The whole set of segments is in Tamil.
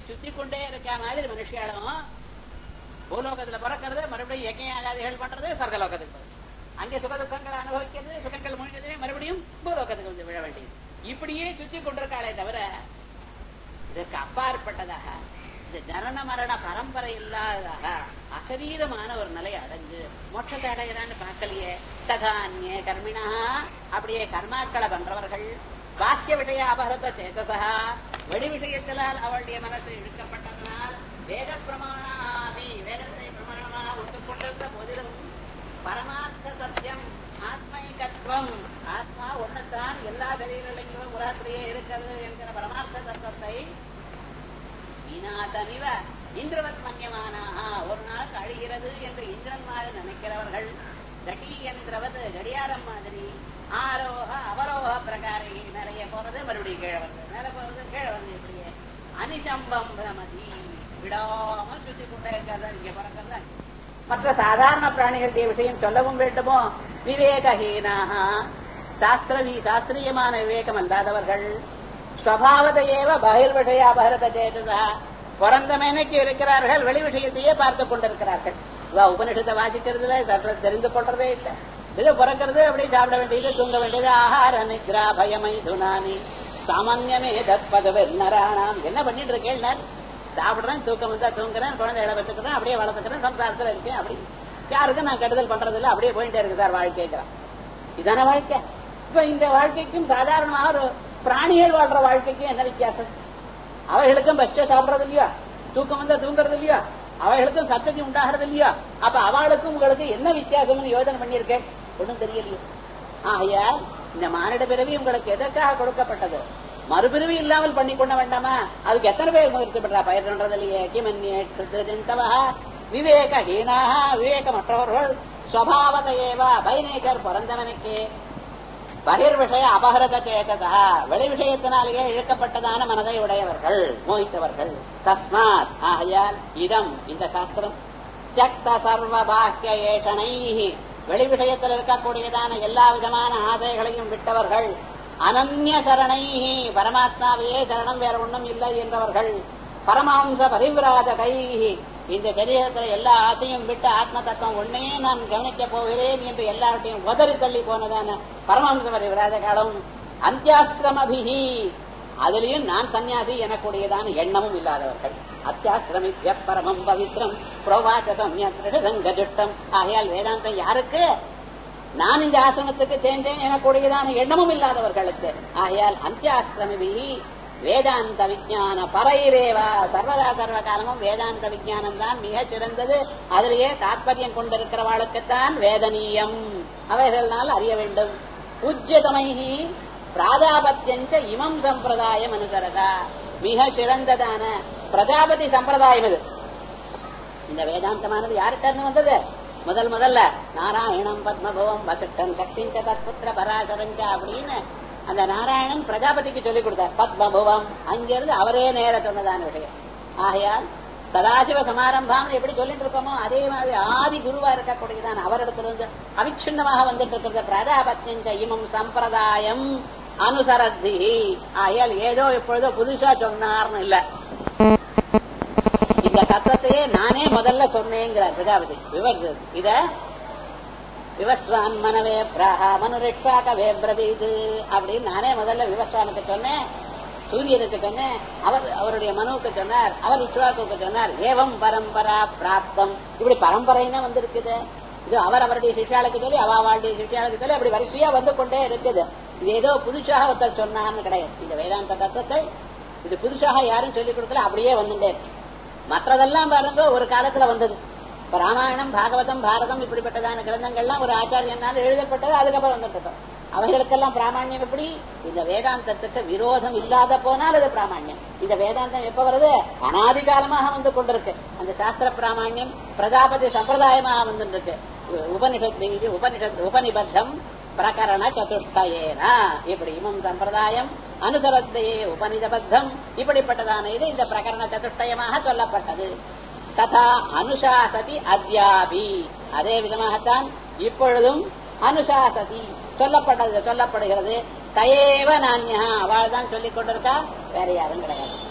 சுத்தி கொண்டே இருக்க மாதிரி மனுஷியாலும் பூலோகத்துல பிறக்கிறது மறுபடியும் யஜ்ஞாகாதிகள் பண்றது சொர்க்கலோகத்துக்கு போகுது அங்கே சுக துக்கங்களை அனுபவிக்கிறது சுகங்கள் முடிஞ்சதே மறுபடியும் பூலோகத்துக்கு வந்து விழ வேண்டியது இப்படியே சுத்தி கொண்டிருக்காளே தவிர இதற்கு அப்பாற்பட்டதாக இந்த ஜனன மரண பரம்பரை இல்லாததாக அசரீரமான ஒரு நிலை அடைஞ்சு மோட்சத்தை அடைகிறான்னு பார்க்கலையே ததான்ய கர்மிணா அப்படியே கர்மாக்களை பண்றவர்கள் வாக்கிய விஷய அபகரத சேதசா வெளி விஷயத்தினால் அவளுடைய மனசு இழுக்கப்பட்டதனால் வேத பிரமாணாதி வேதத்தை பிரமாணமாக ஒத்துக்கொண்டிருந்த போதிலும் பரமார்த்த சத்தியம் ஆத்மைகத்துவம் ஆத்மா ஒண்ணுத்தான் எல்லா சரீரங்களிலும் உலகத்திலேயே இருக்கிறது என்கிற பரமார்த்த தத்துவத்தை விநாசமிவ இந்திரவத் மன்யமானாக ஒரு நாள் அழிகிறது என்று இந்திரன் மாதிரி நினைக்கிறவர்கள் கடி என்கிறவது கடியாரம் மாதிரி ஆரோக அவரோக பிரகாரை நிறைய போறது மறுபடியும் கீழே வருது மேல போறது கீழே வருது இப்படியே அனிசம்பம் பிரமதி விடாமல் சுத்தி கொண்டே இருக்காது இங்க பிறக்கிறது மற்ற சாதாரண பிராணிகளுடைய விஷயம் சொல்லவும் வேண்டுமோ விவேகஹீனாக சாஸ்திரவி சாஸ்திரியமான விவேகம் அல்லாதவர்கள் ஸ்வபாவதையேவ பகிர் விஷய அபகரத சேததா பிறந்த மேனைக்கு இருக்கிறார்கள் வெளி விஷயத்தையே பார்த்து கொண்டிருக்கிறார்கள் இவா உபனிஷத்தை வாசிக்கிறதுல சற்று தெரிந்து கொள்றதே இல்லை இது பிறக்கிறது அப்படியே சாப்பிட வேண்டியது தூங்க வேண்டியது ஆகார நித்ரா பயமை சுனாமி சாமான்யமே தத்பதவ நராணாம் என்ன பண்ணிட்டு இருக்கேன் நான் சாப்பிடுறேன் தூக்கம் வந்தா தூங்குறேன் குழந்தைகளை வச்சுக்கிறேன் அப்படியே வளர்த்துக்கிறேன் சம்சாரத்துல இருக்கேன் அப்படி யாருக்கும் நான் கெடுதல் பண்றது இல்லை அப்படியே போயிட்டே இருக்கு சார் வாழ்க்கைங்கிறான் இதான வாழ்க்கை இப்ப இந்த வாழ்க்கைக்கும் சாதாரணமாக ஒரு பிராணிகள் வாழ்ற வாழ்க்கைக்கும் என்ன வித்தியாசம் அவைகளுக்கும் பஸ்ட சாப்பிடுறது இல்லையா தூக்கம் வந்தா தூங்குறது இல்லையா அவைகளுக்கும் சத்ததி உண்டாகிறது இல்லையா அப்ப அவளுக்கும் உங்களுக்கு என்ன வித்தியாசம்னு யோசனை பண்ணியிருக்கேன் ஒன்றும் தெரியலையே ஆகையால் இந்த மானிட பிறவி உங்களுக்கு எதற்காக கொடுக்கப்பட்டது மறுபிறவி இல்லாமல் பண்ணி கொள்ள வேண்டாமா அதுக்கு எத்தனை பேர் முயற்சி பண்றா பயிர் பண்றது இல்லையே கிமன்யவா விவேக ஹீனாக விவேகமற்றவர்கள் ஸ்வபாவத ஏவ பைநேகர் பிறந்தவனுக்கு பகிர் விஷய அபகரத சேததா வெளி விஷயத்தினாலேயே இழுக்கப்பட்டதான மனதை உடையவர்கள் மோகித்தவர்கள் தஸ்மாத் ஆகையால் இதம் இந்த சாஸ்திரம் தியக்த சர்வ பாக்கிய ஏஷனை வெளி விஷயத்தில் இருக்கக்கூடியதான எல்லா விதமான ஆசைகளையும் விட்டவர்கள் அனன்ய சரணை பரமாத்மாவையே சரணம் வேற ஒன்றும் இல்லை என்றவர்கள் பரமாம்ச பரிவிராஜ கை இந்த சரீரத்தில் எல்லா ஆசையும் விட்டு ஆத்ம தத்துவம் ஒன்னே நான் கவனிக்க போகிறேன் என்று எல்லாவற்றையும் உதறி தள்ளி போனதான பரமாம்ச பரிவிராஜ காலம் அத்தியாசிரமபிகி அதிலையும் நான் சன்னியாசி எனக்கூடியதான எண்ணமும் இல்லாதவர்கள் அத்தியாசிரமி பரமம் பவித்ரம் புரோவாச்சகம் சங்கஜுட்டம் ஆகையால் வேதாந்தம் யாருக்கு நான் இந்த ஆசிரமத்துக்கு சேர்ந்தேன் எனக்கூடியதான எண்ணமும் இல்லாதவர்களுக்கு ஆகையால் அந்தியாசிரமி வேதாந்த விஜயான பரையிரேவா சர்வதா சர்வ காலமும் வேதாந்த விஜயானம் தான் மிக சிறந்தது அதிலேயே தாத்பரியம் கொண்டிருக்கிறவாளுக்குத்தான் வேதனீயம் அவைகளால் அறிய வேண்டும் உஜ்யதமைகி பிராஜாபத்தியஞ்ச இமம் சம்பிரதாயம் அனுசரதா மிக சிறந்ததான பிரஜாபதி சம்பிரதாயம் இது இந்த வேதாந்தமானது யார்கிட்ட இருந்து வந்தது முதல் முதல்ல நாராயணம் பத்மபவம் வசிட்டம் சக்திஞ்ச தத்புத்திர பராசரஞ்ச அப்படின்னு அந்த நாராயணன் பிரஜாபதிக்கு சொல்லிக் கொடுத்தார் பத்மபுவம் அங்கிருந்து அவரே நேர சொன்னதான விஷயம் ஆகையால் சதாசிவ சமாரம்பம் எப்படி சொல்லிட்டு இருக்கோமோ அதே மாதிரி ஆதி குருவா இருக்கக்கூடியதான் அவரிடத்திலிருந்து அவிச்சின்னமாக வந்துட்டு இருக்கிறது பிரஜாபத்தியஞ்ச இமம் சம்பிரதாயம் அனுசரத்தி ஆகையால் ஏதோ இப்பொழுதோ புதுசா சொன்னார்னு இல்ல இந்த தத்துவத்தையே நானே முதல்ல சொன்னேங்கிறார் பிரஜாபதி விவர்து இத விவஸ்வான் மனவே பிராகா மனுரிஷ்வாகவே பிரதீது அப்படின்னு நானே முதல்ல விவஸ்வானுக்கு சொன்னேன் சூரியனுக்கு சொன்னேன் அவர் அவருடைய மனுவுக்கு சொன்னார் அவர் இஷ்வாக்கு சொன்னார் ஏவம் பரம்பரா பிராப்தம் இப்படி பரம்பரைன்னா வந்திருக்குது இது அவர் அவருடைய சிஷ்யாளுக்கு சொல்லி அவ அவளுடைய சிஷ்யாளுக்கு சொல்லி அப்படி வரிசையா வந்து கொண்டே இருக்குது இது ஏதோ புதுசாக ஒருத்தர் சொன்னான்னு கிடையாது இந்த வேதாந்த தத்துவத்தை இது புதுசாக யாரும் சொல்லிக் கொடுக்கல அப்படியே வந்துட்டே இருக்கு மற்றதெல்லாம் பாருங்க ஒரு காலத்துல வந்தது இப்ப ராமாயணம் பாகவதம் பாரதம் இப்படிப்பட்டதான கிரந்தங்கள்லாம் ஒரு ஆச்சாரியனால எழுதப்பட்டது அதுக்கப்புறம் வந்துட்டு அவைகளுக்கெல்லாம் பிராமணியம் எப்படி இந்த வேதாந்தத்துக்கு விரோதம் இல்லாத போனால் அது பிராமணியம் இந்த வேதாந்தம் எப்ப வருது அனாதி காலமாக வந்து கொண்டிருக்கு அந்த சாஸ்திர பிராமணியம் பிரஜாபதி சம்பிரதாயமாக வந்துருக்கு உபனிஷத் இது உபனிஷத் உபனிபத்தம் பிரகரண சதுஷ்டயேனா இப்படி இமம் சம்பிரதாயம் அனுசரத்தையே உபனிதபத்தம் இப்படிப்பட்டதான இது இந்த பிரகரண சதுஷ்டயமாக சொல்லப்பட்டது ததா அனுசாசதி அத்யாபி அதே விதமாகத்தான் இப்பொழுதும் அனுசாசதி சொல்லப்பட்டது சொல்லப்படுகிறது தயேவ நான்யா அவள் தான் சொல்லிக் கொண்டிருக்கா வேற யாரும் கிடையாது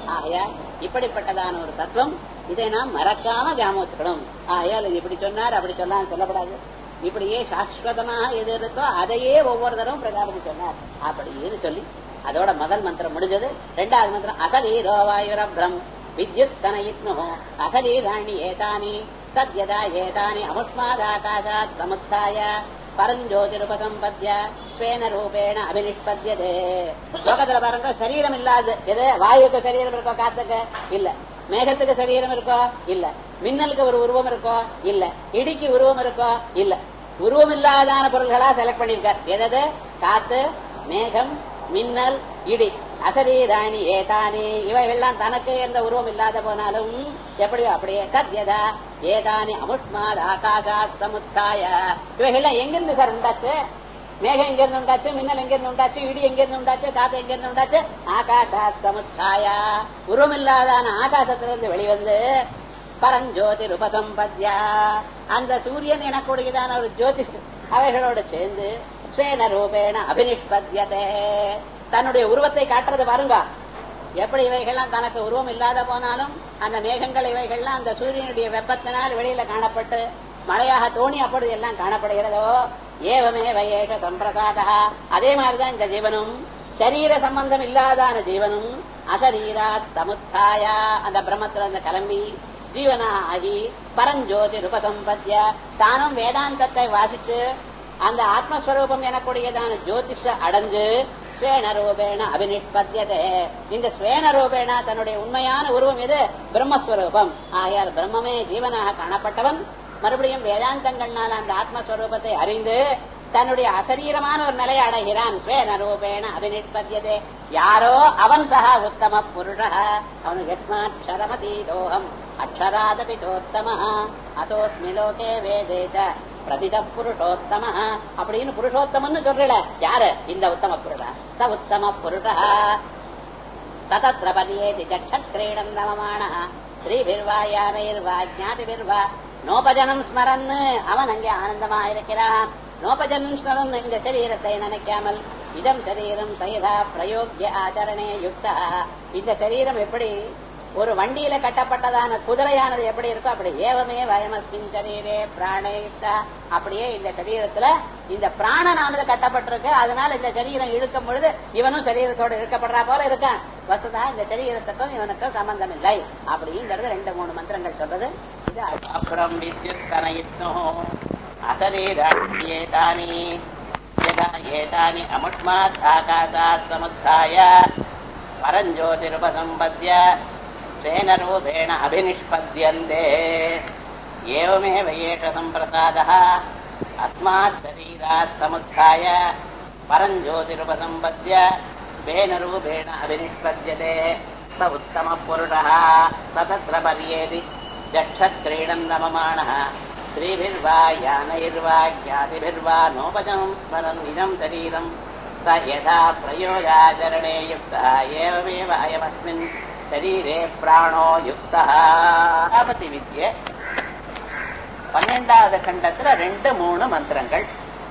ஆகையா இப்படிப்பட்டதான ஒரு தத்துவம் இதை நாம் மறக்காம ஞாபகம் வச்சுக்கணும் ஆகையால் இது இப்படி சொன்னார் அப்படி சொன்னார் சொல்லப்படாது இப்படியே சாஸ்வதமாக எது இருக்கோ அதையே ஒவ்வொரு தடவும் பிரஜாபதி சொன்னார் அப்படின்னு சொல்லி அதோட முதல் மந்திரம் முடிஞ்சது ரெண்டாவது மந்திரம் அசரீரோ வாயுரப்ரம் வித்யுத் தனயித்னு அசரீராணி ஏதானி சத்யதா ஏதானி அமுஷ்மாதாகாசாத் சமுத்தாய பரஞ்சோதிருபசம்பத்ய ஸ்வேன ரூபேண அபினிஷ்பத்யதே லோகத்துல பாருங்க சரீரம் இல்லாது எது வாயுக்கு சரீரம் இருக்கோ காத்துக்கு இல்ல மேகத்துக்கு சரீரம் இருக்கோ இல்ல மின்னலுக்கு ஒரு உருவம் இருக்கோ இல்ல இடிக்கு உருவம் இருக்கோ இல்ல உருவம் இல்லாதான பொருள்களா செலக்ட் பண்ணிருக்கார் எதது காத்து மேகம் மின்னல் இடி அசரீராணி ஏதானி இவைகள்லாம் தனக்கு எந்த உருவம் இல்லாத போனாலும் எப்படியோ அப்படியே சத்யதா ஏதானி அமுஷ்மாத் ஆகாசாத் சமுத்தாய இவைகள்லாம் எங்கிருந்து சார் உண்டாச்சு மேகம் எங்கிருந்து உண்டாச்சு மின்னல் எங்கிருந்து உண்டாச்சு இடி எங்கிருந்து உண்டாச்சு காத்து எங்கிருந்து உண்டாச்சு ஆகாசாத் சமுத்தாய உருவம் இல்லாதான ஆகாசத்திலிருந்து வெளிவந்து பரஞ்சோதி ரூபசம்பத்யா அந்த சூரியன் எனக்கூடியதான ஒரு ஜோதிஷ் அவைகளோடு சேர்ந்து ஸ்வேன ரூபேண அபினிஷ்பத்யதே தன்னுடைய உருவத்தை காட்டுறது பாருங்க எப்படி இவைகள்லாம் தனக்கு உருவம் இல்லாத போனாலும் அந்த மேகங்கள் இவைகள்லாம் அந்த சூரியனுடைய வெப்பத்தினால் வெளியில காணப்பட்டு மழையாக தோணி அப்பொழுது எல்லாம் காணப்படுகிறதோ ஏவமே வயேஷ சம்பிரசாதா அதே மாதிரிதான் இந்த ஜீவனும் சரீர சம்பந்தம் இல்லாதான ஜீவனும் அசரீராத் சமுத்தாயா அந்த பிரம்மத்துல அந்த கிளம்பி ஜீவனா ஆகி பரஞ்சோதி ரூபசம்பத்ய தானும் வேதாந்தத்தை வாசிச்சு அந்த ஆத்மஸ்வரூபம் எனக்கூடியதான ஜோதிஷ அடைஞ்சு ஸ்வேன ரூபேண அபினிஷ்பத்தியதே இந்த ஸ்வேன ரூபேண தன்னுடைய உண்மையான உருவம் எது பிரம்மஸ்வரூபம் ஆகையால் பிரம்மமே ஜீவனாக காணப்பட்டவன் மறுபடியும் வேதாந்தங்கள்னால அந்த ஆத்மஸ்வரூபத்தை அறிந்து தன்னுடைய அசரீரமான ஒரு நிலையை அடைகிறான் ஸ்வேன ரூபேண அபினிஷ்பத்தியதே யாரோ அவன் சக உத்தம புருஷ அவனு யஸ்மாட்சரமதீதோகம் அக்ஷராதபி சோத்தம அதோஸ்மி லோகே வேதேத பிரதித புருஷோத்தம அப்படின்னு புருஷோத்தமன்னு சொல்றல யாரு இந்த உத்தம புருஷ ச உத்தம புருஷ சதத்திர பதியேதி ஜக்ஷக்ரீடம் நவமான ஸ்ரீபிர்வா யானைர்வா ஜாதிபிர்வா நோபஜனம் ஸ்மரன் அவன் அங்கே ஆனந்தமா இருக்கிறான் நோபஜனம் ஸ்மரன் இந்த சரீரத்தை நினைக்காமல் இதம் சரீரம் சைதா பிரயோக்கிய ஆச்சரணே யுக்தா இந்த சரீரம் எப்படி ஒரு வண்டியில கட்டப்பட்டதான குதிரையானது எப்படி இருக்கோ அப்படி ஏவமே வயமஸ்மின் சரீரே பிராணயுக்தா அப்படியே இந்த சரீரத்துல இந்த பிராணனானது கட்டப்பட்டிருக்கு அதனால இந்த சரீரம் இழுக்கும் பொழுது இவனும் சரீரத்தோட இழுக்கப்படுறா போல இருக்கான் வசுதா இந்த சரீரத்துக்கும் இவனுக்கும் சம்பந்தம் இல்லை அப்படிங்கிறது ரெண்டு மூணு மந்திரங்கள் சொல்றது இது அப்புறம் வித்யுத் கனயித்னோ அசரீராணி यदा एतानि अमुष्मात् आकाशात् समुत्थाय परञ्ज्योतिरुपसम्पद्य स्वेन रूपेण अभिनिष्पद्यन्ते एवमेव एष सम्प्रसादः अस्मात् शरीरात् समुत्थाय परञ्ज्योतिरुपसम्पद्य स्वेन रूपेण अभिनिष्पद्यते स उत्तमः पुरुषः स तत्र पर्येति जक्षक्रीडन् रममाणः स्त्रीभिर्वा यानैर्वा ज्ञातिभिर्वा नोपजम् स्मरन् इदम् शरीरम् स यथा प्रयोगाचरणे युक्तः एवमेव अयमस्मिन् शरीरे प्राणो युक्तः தாபதி வித்ய பன்னெண்டாவது கண்டத்துல ரெண்டு மூணு மந்திரங்கள்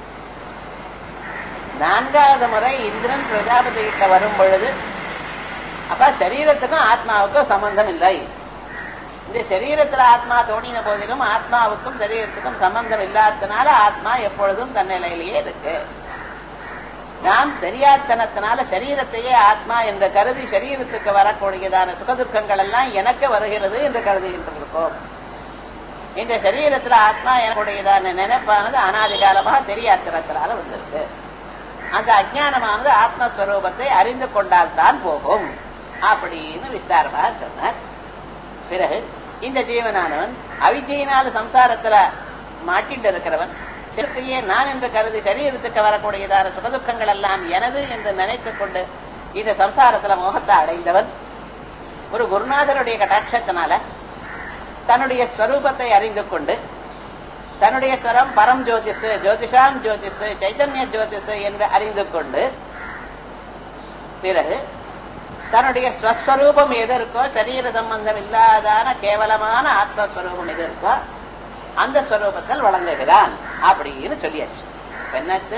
நான்காவது முறை இந்திரன் பிரஜாபதி கிட்ட வரும் பொழுது அப்ப சரீரத்துக்கும் ஆத்மாவுக்கும் சம்பந்தம் இல்லை இந்த சரீரத்துல ஆத்மா தோணின போதிலும் ஆத்மாவுக்கும் சரீரத்துக்கும் சம்பந்தம் இல்லாததுனால ஆத்மா எப்பொழுதும் தன் நிலையிலேயே இருக்கு நாம் தெரியாதனத்தினால சரீரத்தையே ஆத்மா என்று கருதி சரீரத்துக்கு வரக்கூடியதான சுகதுக்கங்கள் எல்லாம் எனக்கு வருகிறது என்று கருதுகின்றிருக்கோம் இந்த சரீரத்துல ஆத்மா எனக்குடையதான நினைப்பானது அனாதி காலமாக தெரியாதனத்தினால வந்திருக்கு அந்த அஜானமானது ஆத்மஸ்வரூபத்தை அறிந்து கொண்டால் தான் போகும் அப்படின்னு விஸ்தாரமாக சொன்னார் பிறகு இந்த ஜீவனானவன் அவித்தியினால சம்சாரத்துல மாட்டிட்டு இருக்கிறவன் சிறுத்தையே நான் என்று கருதி சரீரத்துக்கு வரக்கூடியதான சுகதுக்கங்கள் எல்லாம் எனது என்று நினைத்துக் கொண்டு இந்த சம்சாரத்துல மோகத்தை அடைந்தவன் ஒரு குருநாதருடைய கட்டாட்சத்தினால தன்னுடைய ஸ்வரூபத்தை அறிந்து கொண்டு தன்னுடைய ஸ்வரம் பரம் ஜோதிஷ் ஜோதிஷாம் ஜோதிஷ் சைத்தன்ய ஜோதிஷ் என்று அறிந்து கொண்டு பிறகு தன்னுடைய ஸ்வஸ்வரூபம் எது இருக்கோ சரீர சம்பந்தம் இல்லாதான கேவலமான ஆத்மஸ்வரூபம் எது இருக்கோ அந்த ஸ்வரூபத்தில் வழங்குகிறான் அப்படின்னு சொல்லியாச்சு என்னாச்சு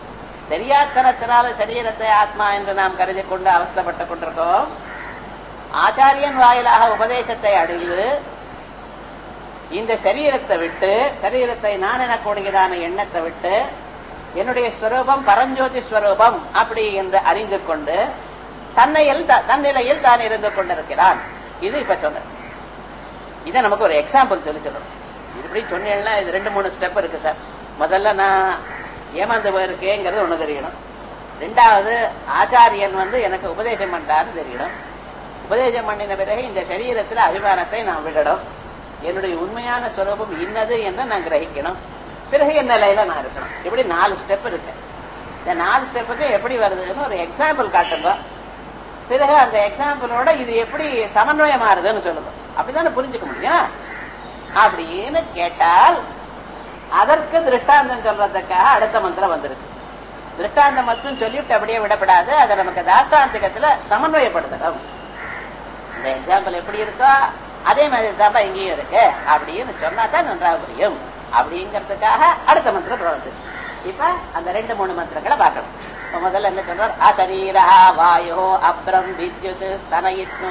தெரியாத்தனத்தினால சரீரத்தை ஆத்மா என்று நாம் கருதி கொண்டு அவஸ்தப்பட்டுக் கொண்டிருக்கோம் ஆச்சாரியன் வாயிலாக உபதேசத்தை அடைந்து இந்த சரீரத்தை விட்டு சரீரத்தை நான் எனக்கூடியதான எண்ணத்தை விட்டு என்னுடைய ஸ்வரூபம் பரஞ்சோதி ஸ்வரூபம் அப்படி என்று அறிந்து கொண்டு தன்னையில் தன்னிலையில் தான் இருந்து கொண்டிருக்கிறான் இது இப்ப சொன்ன இதை நமக்கு ஒரு எக்ஸாம்பிள் சொல்லி சொல்லணும் இப்படி சொன்னீங்கன்னா இது ரெண்டு மூணு ஸ்டெப் இருக்கு சார் முதல்ல நான் ஏமாந்து போயிருக்கேங்கிறது ஒண்ணு தெரியணும் ரெண்டாவது ஆச்சாரியன் வந்து எனக்கு உபதேசம் பண்றாருன்னு தெரியணும் உபதேசம் பண்ணின பிறகு இந்த சரீரத்துல அபிமானத்தை நான் விடணும் என்னுடைய உண்மையான ஸ்வரூபம் இன்னது என்று நான் கிரகிக்கணும் பிறகு என் நிலையில நான் இருக்கணும் இப்படி நாலு ஸ்டெப் இருக்கு இந்த நாலு ஸ்டெப்புக்கு எப்படி வருதுன்னு ஒரு எக்ஸாம்பிள் காட்டுங்க பிறகு அந்த எக்ஸாம்பிளோட இது எப்படி சமன்வயமாறுதுன்னு சொல்லுங்க அப்படித்தானே புரிஞ்சுக்க முடியும் அப்படின்னு கேட்டால் அதற்கு திருஷ்டாந்தம் சொல்றதுக்காக அடுத்த மந்திரம் வந்திருக்கு திருஷ்டாந்தம் மட்டும் சொல்லிவிட்டு அப்படியே விடப்படாது அதை நமக்கு தாத்தாந்திகத்துல சமன்வயப்படுத்தணும் இந்த எக்ஸாம்பிள் எப்படி இருக்கோ அதே மாதிரி தான்ப்பா இங்கேயும் இருக்கு அப்படின்னு சொன்னா தான் நன்றாக புரியும் அப்படிங்கிறதுக்காக அடுத்த மந்திரம் வந்து இப்ப அந்த ரெண்டு மூணு மந்திரங்களை பார்க்கணும் இப்ப முதல்ல என்ன சொல்றார் அசரீரா வாயோ அப்ரம் வித்யுத் ஸ்தனயித்னோ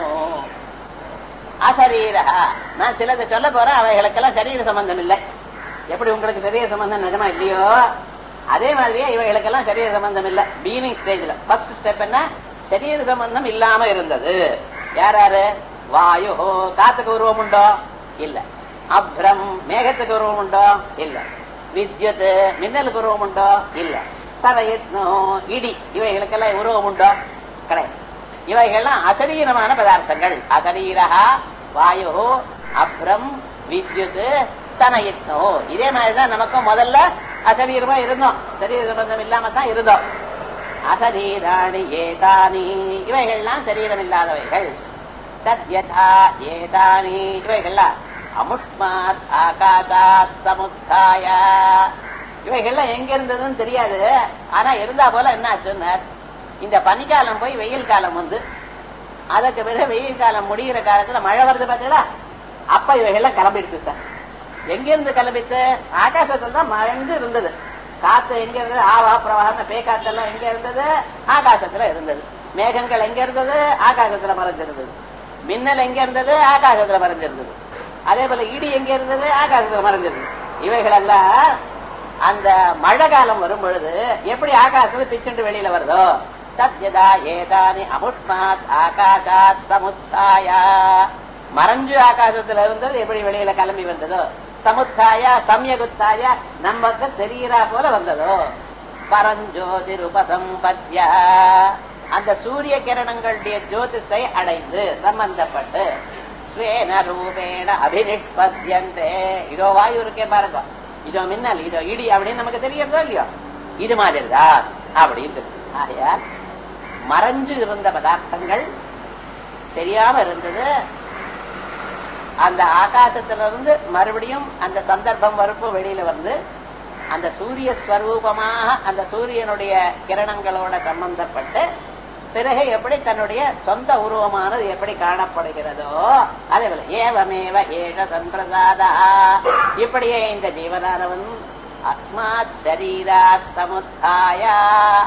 அசரீரா நான் சிலதை சொல்ல போறேன் அவைகளுக்கெல்லாம் சரீர சம்பந்தம் இல்லை எப்படி உங்களுக்கு சரீர சம்பந்தம் நிஜமா இல்லையோ அதே மாதிரியே இவைகளுக்கெல்லாம் சரீர சம்பந்தம் இல்ல பீனிங் ஸ்டேஜ்ல ஃபர்ஸ்ட் ஸ்டெப் என்ன சரீர சம்பந்தம் இல்லாம இருந்தது யார் யாரு வாயு காத்துக்கு உருவம் உண்டோ இல்ல அப்ரம் மேகத்துக்கு உருவம் உண்டோ இல்ல வித்யுத் மின்னலுக்கு உருவம் உண்டோ இல்ல தரையத்னோ இடி இவைகளுக்கெல்லாம் உருவம் உண்டோ கிடையாது இவைகள்லாம் அசரீரமான பதார்த்தங்கள் அசரீரா வாயு அப்ரம் வித்யுத் ஸ்தனயித்னோ இதே மாதிரிதான் நமக்கும் முதல்ல அசரீரமா இருந்தோம் சரீர சம்பந்தம் இல்லாம தான் இருந்தோம் அசரீராணி ஏதானி இவைகள்லாம் சரீரம் இல்லாதவைகள் தத்யதா ஏதானி இவைகள்லாம் அமுஷ்மாத் ஆகாசாத் சமுத்தாய இவைகள்லாம் எங்க இருந்ததுன்னு தெரியாது ஆனா இருந்தா போல என்ன ஆச்சுன்னார் இந்த பனிக்காலம் போய் வெயில் காலம் வந்து அதுக்கு பிறகு வெயில் காலம் முடிகிற காலத்துல மழை வருது பாத்தீங்களா அப்ப இவைகள்லாம் கிளம்பிடுச்சு சார் எங்க இருந்து கிளம்பிட்டு ஆகாசத்துல தான் மறைந்து இருந்தது காத்து எங்க இருந்தது ஆவா பிரவாகம் பேக்காத்தெல்லாம் எங்க இருந்தது ஆகாசத்துல இருந்தது மேகங்கள் எங்க இருந்தது ஆகாசத்துல மறைஞ்சிருந்தது மின்னல் எங்க இருந்தது ஆகாசத்துல மறைஞ்சிருந்தது அதே போல இடி எங்க இருந்தது ஆகாசத்துல மறைஞ்சிருந்தது இவைகள் எல்லாம் அந்த மழை காலம் வரும் பொழுது எப்படி ஆகாசத்துல பிச்சுண்டு வெளியில வருதோ தத்யதா ஏதானி அமுஷ்மாத் ஆகாசாத் சமுத்தாயா மறைஞ்சு ஆகாசத்துல இருந்தது எப்படி வெளியில கிளம்பி வந்ததோ சமுத்தாயா சமயகுத்தாய நமக்கு தெரிகிறா போல வந்ததோ பரஞ்சோதிர் உபசம்பத்யா அந்த சூரிய கிரணங்களுடைய ஜோதிஷை அடைந்து சம்பந்தப்பட்டு ஸ்வேன ரூபேண அபினிஷ்பத்யந்தே இதோ வாயு இருக்கே பாருங்க இதோ மின்னல் இதோ இடி அப்படின்னு நமக்கு தெரியறதோ இல்லையோ இது மாதிரி தான் அப்படின்னு ஆகையா மறைஞ்சு இருந்த பதார்த்தங்கள் தெரியாம இருந்தது அந்த ஆகாசத்திலிருந்து மறுபடியும் அந்த சந்தர்ப்பம் வரப்பு வெளியில வந்து அந்த சூரிய ஸ்வரூபமாக அந்த சூரியனுடைய கிரணங்களோட சம்பந்தப்பட்டு பிறகு எப்படி தன்னுடைய சொந்த உருவமானது எப்படி காணப்படுகிறதோ அதே போல ஏவமேவ ஏஷ சம்பிரதாதா இப்படியே இந்த ஜீவனானவன் அஸ்மாத் சரீராத் சமுத்தாயா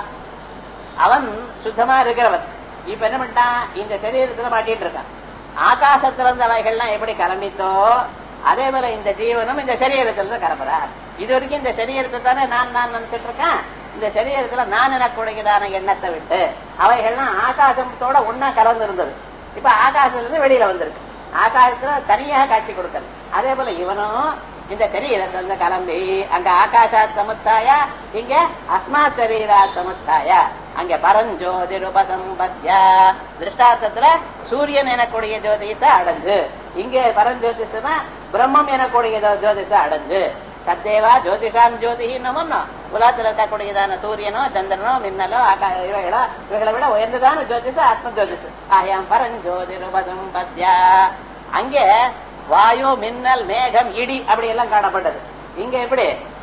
அவன் சுத்தமா இருக்கிறவன் இப்ப என்ன பண்ணிட்டான் இந்த சரீரத்துல மாட்டிட்டு இருக்கான் ஆகாசத்துல இருந்து அவைகள்லாம் எப்படி கிளம்பித்தோ அதே போல இந்த ஜீவனும் இந்த சரீரத்துல இருந்து கிளம்புறார் இது வரைக்கும் இந்த சரீரத்தை தானே நான் நான் நினைச்சிட்டு இருக்கேன் இந்த சரீரத்துல நான் எனக்குடையதான எண்ணத்தை விட்டு அவைகள்லாம் ஆகாசத்தோட ஒன்னா கலந்து இருந்தது இப்ப ஆகாசத்துல இருந்து வெளியில வந்திருக்கு ஆகாசத்துல தனியாக காட்சி கொடுக்கறது அதே போல இவனும் இந்த சரீரத்துல இருந்து கிளம்பி அங்க ஆகாசா சமுத்தாய இங்க அஸ்மா சரீரா சமுத்தாய அங்க பரஞ்சோதி உபசம்பத்ய திருஷ்டார்த்தத்துல சூரியன் எனக்கூடிய ஜோதிஷத்தை அடைஞ்சு இங்கே பரஞ்சோதிஷனா பிரம்மம் எனக்கூடிய ஜோதிஷத்தை அடைஞ்சு தத்தேவா ஜோதிஷாம் ஜோதிஹி நமன்னா உலகத்தில் இருக்கக்கூடியதான சூரியனோ சந்திரனோ மின்னலோ ஆகா இவைகளோ இவைகளை விட உயர்ந்ததான ஜோதிஷ ஆத்ம ஜோதிஷ் ஆயாம் பரஞ்சோதி உபசம்பத்யா அங்கே வாயு மின்னல் மேகம் இடி அப்படி எல்லாம் காணப்பட்டது இங்க எப்படி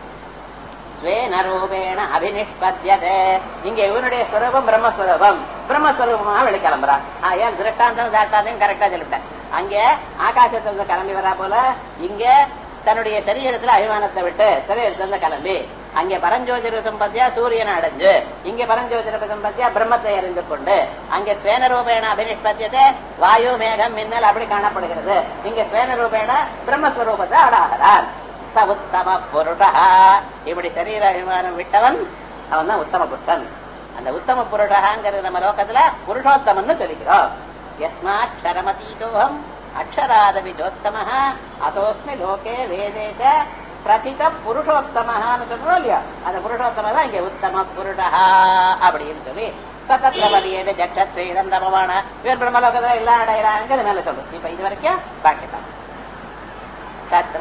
ஸ்வேனரூபேண அபினிஷ்பத்தியதே இங்க இவனுடைய ஸ்வரூபம் பிரம்மஸ்வரூபம் பிரம்மஸ்வரூபமாக வெளிக்கிளம்புறான் ஆயால் திருஷ்டாந்தம் தாட்டாந்தையும் கரெக்டா சொல்லிட்டேன் அங்க ஆகாசத்திலிருந்து கிளம்பி வரா போல இங்க தன்னுடைய சரீரத்துல அபிமானத்தை விட்டு சரீரத்திலிருந்து கிளம்பி அங்கே பரஞ்சோதிர சம்பத்தியா சூரியனை அடைஞ்சு இங்க பரஞ்சோதிர சம்பத்தியா பிரம்மத்தை அறிந்து கொண்டு அங்கே ஸ்வேன ரூபேண அபினிஷ்பத்தியத்தை வாயு மேகம் மின்னல் அப்படி காணப்படுகிறது இங்க ஸ்வேன ரூபேண பிரம்மஸ்வரூபத்தை அடாகிறார் ச உத்தம புருடா இப்படி சரீர அபிமானம் விட்டவன் அவன் தான் உத்தம புருஷன் அந்த உத்தம புருடகாங்கிறது நம்ம லோகத்துல புருஷோத்தமன்னு சொல்லிக்கிறோம் யஸ்மாத் க்ஷரமதீதோகம் அக்ஷராதவி ஜோத்தம அதோஸ்மி லோகே வேதேத பிரதித புருஷோத்தமஹான்னு சொல்றோம் இல்லையா அந்த புருஷோத்தம தான் இங்க உத்தம புருடா அப்படின்னு சொல்லி சத்தத்திரவதியது ஜட்சத்து இடந்தமமான இவர் பிரம்மலோகத்துல எல்லாம் அடையிறாங்கிறது மேல சொல்லும் இப்ப இது வரைக்கும் பாக்கிட்டான் தத்ர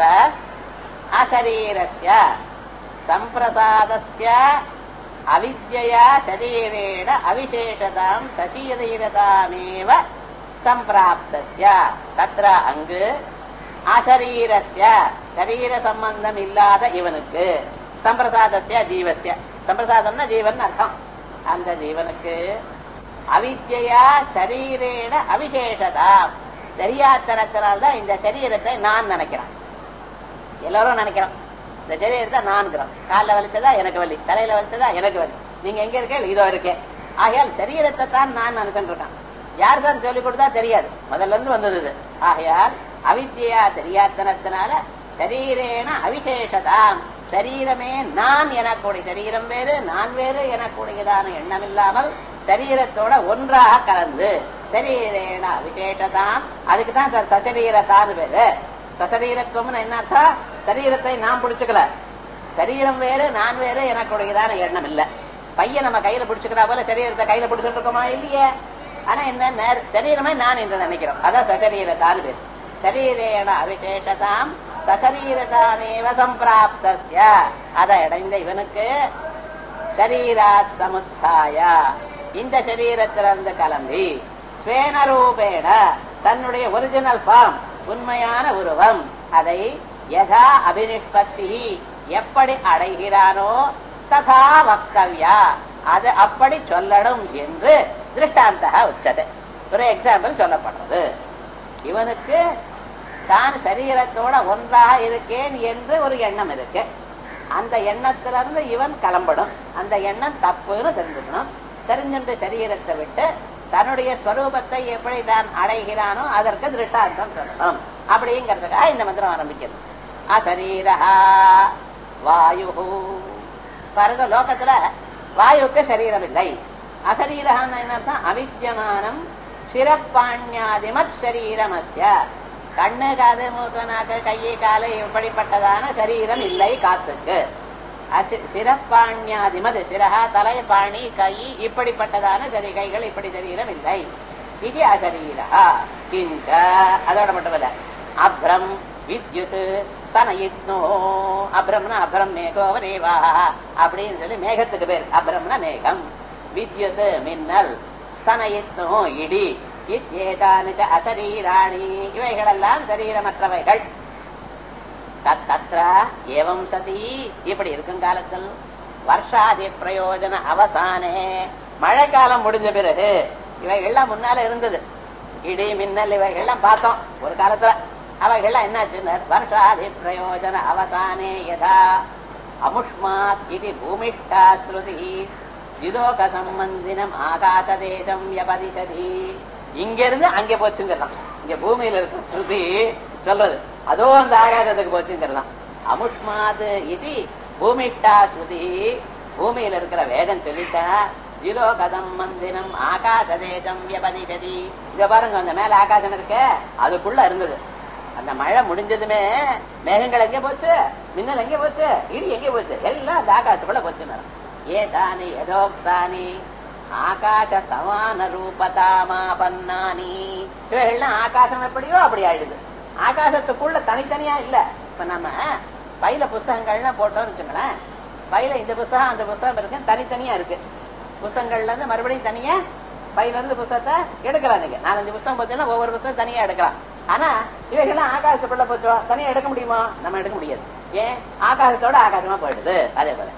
அசரீரஸ்ய சம்பிரசாதஸ்ய அவித்யா சரீரேண அவிசேஷதாம் சசீரீரதாமேவ சம்பிராப்தஸ்ய தத்ர அங்கு அசரீரஸ்ய சரீர சம்பந்தம் இல்லாத இவனுக்கு சம்பிரசாதஸ்ய ஜீவஸ்ய சம்பிரசாதம்னா ஜீவன் அர்த்தம் அந்த ஜீவனுக்கு அவித்யா சரீரேண அவிசேஷதாம் தெரியாத்தனத்தினால்தான் இந்த சரீரத்தை நான் நினைக்கிறேன் எல்லாரும் நினைக்கிறோம் இந்த சரீரத்தை நான்கிறோம் காலில் வலிச்சதா எனக்கு வலி தலையில வலிச்சதா எனக்கு வலி நீங்க எங்க இருக்கீங்க இதோ இருக்கேன் ஆகையால் சரீரத்தை தான் நான் நினைச்சுட்டு இருக்கான் யார் தான் சொல்லிக் கொடுத்தா தெரியாது முதல்ல இருந்து வந்தது இது. ஆகையால் அவித்யா தெரியாத்தனத்தினால சரீரேன அவிசேஷதாம் சரீரமே நான் எனக்கூடிய சரீரம் வேறு நான் வேறு எனக்கூடியதான எண்ணம் இல்லாமல் சரீரத்தோட ஒன்றாக கலந்து சரீரேன அவிசேஷதாம் அதுக்கு தான் சார் சசரீரத்தான்னு பேரு சசரீரத்துவம்னு என்ன அர்த்தம் சரீரத்தை நான் பிடிச்சுக்கல சரீரம் வேறு நான் வேறு எனக்குடையதான எண்ணம் இல்ல பையன் நம்ம கையில பிடிச்சுக்கிறா போல சரீரத்தை கையில பிடிச்சிட்டு இருக்கோமா இல்லையே ஆனா என்ன நேர்- சரீரமே நான் என்று நினைக்கிறோம் அதான் சசரீரத்தான் பேர் சரீரேன அவிசேஷதாம் சசரீரதாமேவ சம்பிராப்தஸ்ய அதை அடைந்த இவனுக்கு சரீராத் சமுத்தாய இந்த சரீரத்திலிருந்து கிளம்பி ஸ்வேன ரூபேண தன்னுடைய ஒரிஜினல் ஃபார்ம் உண்மையான உருவம் அதை யதா அபினிஷ்பத்தி எப்படி அடைகிறானோ ததா வக்தவ்யா அது அப்படி சொல்லணும் என்று திருஷ்டாந்தக உச்சது ஒரு எக்ஸாம்பிள் சொல்லப்படுறது இவனுக்கு தான் சரீரத்தோட ஒன்றாக இருக்கேன் என்று ஒரு எண்ணம் இருக்கு அந்த எண்ணத்திலிருந்து இவன் கிளம்பணும் அந்த எண்ணம் தப்புன்னு தெரிஞ்சுக்கணும் தெரிஞ்சுட்டு சரீரத்தை விட்டு தன்னுடைய ஸ்வரூபத்தை எப்படி தான் அடைகிறானோ அதற்கு திருஷ்டாந்தம் சொல்லணும் அப்படிங்கிறதுக்காக இந்த மந்திரம் ஆரம்பிக்கிறது அசரீரா வாயு பாருங்க லோகத்துல வாயுக்கு சரீரம் இல்லை அசரீரகான்னு என்ன அர்த்தம் அவித்தியமானம் சிறப்பாண்யாதிமத் சரீரமஸ்ய கண்ணு காது மூக்கு நாக்கு கையை காலு இப்படிப்பட்டதான சரீரம் இல்லை காத்துக்கு அசி- சிறப்பாண்யாதிமது சிரஹா தலை பாணி கை இப்படிப்பட்டதான சரி கைகள் இப்படி சரீரம் இல்லை இது அசரீரா கிஞ்ச அதோட மட்டுமல்ல அப்ரம் வித்யுத் ஸ்தனயித்னோ அப்ரம்னா அப்ரம் மேகோவரேவா அப்படின்னு சொல்லி மேகத்துக்கு பேர் அப்ரம்னா மேகம் வித்யுத் மின்னல் ஸ்தனயித்னோ இடி இத்யேதானி ச அசரீராணி இவைகளெல்லாம் சரீரமற்றவைகள் தத் தத்ர ஏவம் சதி இப்படி இருக்கும் காலத்தில் வருஷாதி பிரயோஜன அவசானே மழைக்காலம் முடிஞ்ச பிறகு இவைகள்லாம் முன்னால இருந்தது இடி மின்னல் இவைகள்லாம் பார்த்தோம் ஒரு காலத்துல அவைகள்லாம் என்னாச்சுன்னு வருஷாதி பிரயோஜன அவசானே யதா அமுஷ்மாத் இது பூமிஷ்டா ஸ்ருதி யுதோக சம்பந்தினம் ஆகாச தேசம் வியபதிசதி இங்க இருந்து அங்கே போச்சுங்கிறதான் இங்க பூமியில இருக்க ஸ்ருதி சொல்றது அதோ அந்த ஆகாசத்துக்கு போச்சுங்கிறதான் அமுஷ்மாது இது பூமிஷ்டா ஸ்ருதி பூமியில இருக்கிற வேதம் சொல்லிட்டா யுலோக சம்பந்தினம் ஆகாச தேசம் வியபதிசதி இங்க பாருங்க அந்த மேல ஆகாசம் இருக்க அதுக்குள்ள இருந்தது அந்த மழை முடிஞ்சதுமே மேகங்கள் எங்கே போச்சு மின்னல் எங்கே போச்சு இடி எங்கே போச்சு எல்லாம் அந்த ஆகாசத்துக்குள்ள போச்சு ஏதானி எதோக்தானி ஆகாச சமான ரூபதாமாபன்னானி இவைகள்லாம் ஆகாசம் எப்படியோ அப்படி ஆயிடுது ஆகாசத்துக்குள்ள தனித்தனியா இல்ல இப்ப நம்ம பையில புஸ்தகங்கள்லாம் போட்டோம்னு வச்சுங்களேன் பையில இந்த புஸ்தகம் அந்த புஸ்தகம் இருக்கு தனித்தனியா இருக்கு புஸ்தகங்கள்ல இருந்து மறுபடியும் தனியா பையில இருந்து புஸ்தகத்தை எடுக்கலாம் நீங்க நாலஞ்சு புஸ்தகம் போச்சுன்னா ஒவ்வொரு புஸ்தகம் தனியா எடுக்கலாம் ஆனா இவைகள்லாம் ஆகாசத்துக்குள்ள போச்சோ தனியா எடுக்க முடியுமா நம்ம எடுக்க முடியாது ஏன் ஆகாசத்தோட ஆகாசமா போயிடுது அதே போல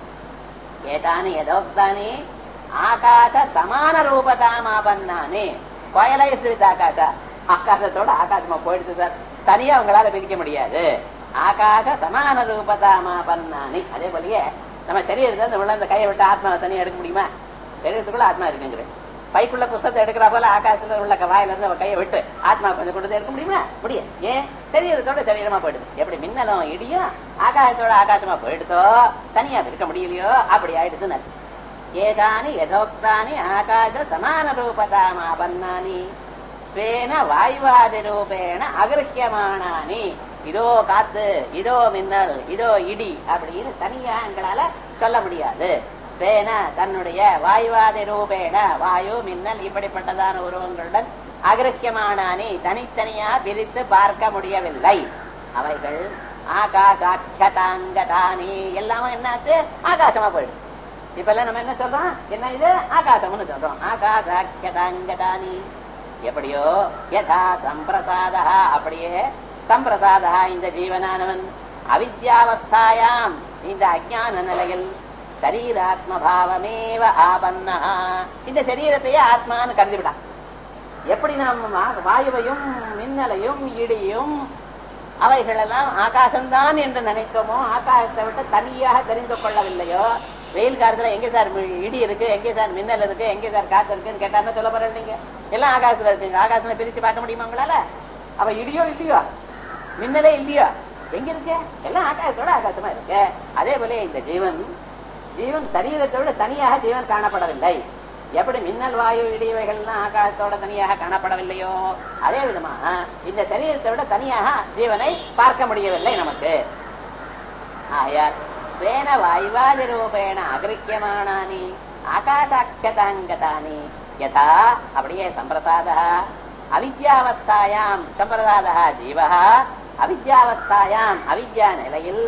ஏதானி எதோக்தானி ஆகாச சமான ரூபதாமாபன்னானி கோயலை ஸ்ரீத் ஆகாச ஆகாசத்தோட ஆகாசமா போயிடுது சார் தனியா உங்களால பிரிக்க முடியாது ஆகாச சமான ரூபதாமாபன்னானி அதே போலயே நம்ம சரீரத்தை அந்த உள்ள அந்த கையை விட்டு ஆத்மாவை தனியா எடுக்க முடியுமா சரீரத்துக்குள்ள ஆத்மா இருக்குங்கிறேன் பைக்குள்ள புஸ்தத்தை எடுக்கிற போல ஆகாசத்துல உள்ள வாயில இருந்து அவ கையை விட்டு ஆத்மா கொஞ்சம் கொண்டு வந்து எடுக்க முடியுமா முடியும் ஏன் சரீரத்தோட சரீரமா போயிடுது எப்படி மின்னலும் இடியும் ஆகாசத்தோட ஆகாசமா போயிடுதோ தனியா இருக்க முடியலையோ அப்படி ஆயிடுதுன்னு ஏதானி யதோக்தானி ஆகாச சமான ரூபதாமாபன்னானி ஸ்வேன வாயுவாதி ரூபேண அகிருக்கியமானானி இதோ காத்து இதோ மின்னல் இதோ இடி அப்படின்னு தனியா எங்களால சொல்ல முடியாது ஸ்வேன தன்னுடைய வாயுவாதி ரூபேண வாயு மின்னல் இப்படிப்பட்டதான உருவங்களுடன் அகிருக்கியமானானி தனித்தனியா பிரித்து பார்க்க முடியவில்லை அவைகள் ஆகாசாட்சதாங்கதானி எல்லாமே என்னாச்சு ஆகாசமா போயிடுது இப்ப எல்லாம் நம்ம என்ன சொல்றோம் என்ன இது ஆகாசம்னு சொல்றோம் ஆகாசாட்சதாங்கதானி எப்படியோ யதா சம்பிரசாதா அப்படியே சம்பிரசாதா இந்த ஜீவனானவன் அவித்யாவஸ்தாயாம் இந்த அஜான நிலையில் சரீராத்ம பாவமேவ ஆபன்னா இந்த சரீரத்தையே ஆத்மான்னு கருதிவிடான் எப்படி நாம் வா- வாயுவையும் மின்னலையும் இடியும் அவைகளெல்லாம் ஆகாசம்தான் என்று நினைக்கோமோ ஆகாசத்தை விட்டு தனியாக தெரிந்து கொள்ளவில்லையோ வெயில் காலத்துல எங்க சார் மி- இடி இருக்கு எங்க சார் மின்னல் இருக்கு எங்க சார் காத்து இருக்குன்னு கேட்டா என்ன சொல்ல போறேன் நீங்க எல்லாம் ஆகாசத்துல இருக்குங்க ஆகாசத்துல பிரிச்சு பார்க்க முடியுமா உங்களால அவ இடியோ இல்லையோ மின்னலே இல்லையோ எங்க இருக்கு எல்லாம் ஆகாசத்தோட ஆகாசமா இருக்கு அதே போல இந்த ஜீவன் ஜீவன் சரீரத்தை விட தனியாக ஜீவன் காணப்படவில்லை எப்படி மின்னல் வாயு இடியவைகள்லாம் ஆகாசத்தோட தனியாக காணப்படவில்லையோ அதே விதமாக இந்த சரீரத்தை விட தனியாக ஜீவனை பார்க்க முடியவில்லை நமக்கு ஆயால் ஸ்வேன வாயுவாதி ரூபேண அகிருக்கியமானானி ஆகாசாட்சதாங்கதானி யதா அப்படியே சம்பிரசாதா அவித்யாவஸ்தாயாம் சம்பிரதாதா ஜீவா அவித்யாவஸ்தாயாம் அவித்யா நிலையில்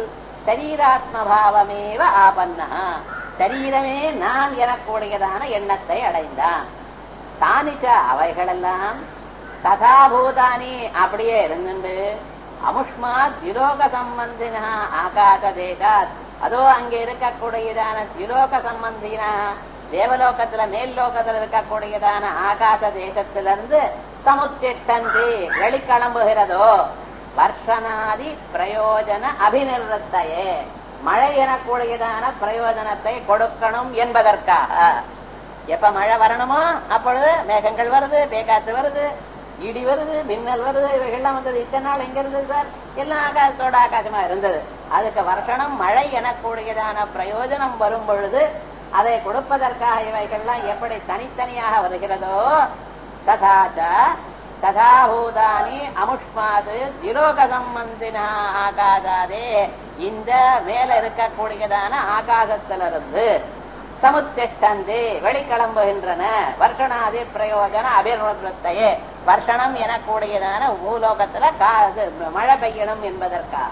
சரீராத்மபாவமேவ ஆபன்னா சரீரமே நான் எனக்கூடியதான எண்ணத்தை அடைந்தான் தானிச்ச அவைகளெல்லாம் ததாபூதானி அப்படியே இருந்துண்டு அமுஷ்மாத் திரோக சம்பந்தினா ஆகாச தேசாத் அதோ அங்க இருக்கக்கூடியதான திரோக சம்பந்தினா தேவலோகத்துல மேல் லோகத்துல இருக்கக்கூடியதான ஆகாச தேசத்திலிருந்து சமுத்திட்டந்தி வெளிக்கிளம்புகிறதோ வர்ஷனாதி பிரயோஜன அபிநிவத்தையே மழை எனக்கூடியதான பிரயோஜனத்தை கொடுக்கணும் என்பதற்காக எப்ப மழை வரணுமோ அப்பொழுது மேகங்கள் வருது பேக்காத்து வருது இடி வருது மின்னல் வருது இவைகள்லாம் வந்தது இத்தனை நாள் எங்க இருந்தது சார் எல்லாம் ஆகாசத்தோட ஆகாசமா இருந்தது அதுக்கு வருஷனம் மழை எனக்கூடியதான பிரயோஜனம் வரும் பொழுது அதை கொடுப்பதற்காக இவைகள்லாம் எப்படி தனித்தனியாக வருகிறதோ ததாச்ச ததாபூதானி அமுஷ்மாது திரோக சம்பந்தினா ஆகாதாதே இந்த மேல இருக்கக்கூடியதான ஆகாசத்திலிருந்து சமுத்திஷ்டந்து வெளிக்கிளம்புகின்றன வர்ஷணாதி பிரயோஜன அபிர்வத்தையே வர்ஷணம் எனக்கூடியதான பூலோகத்துல காது மழை பெய்யணும் என்பதற்காக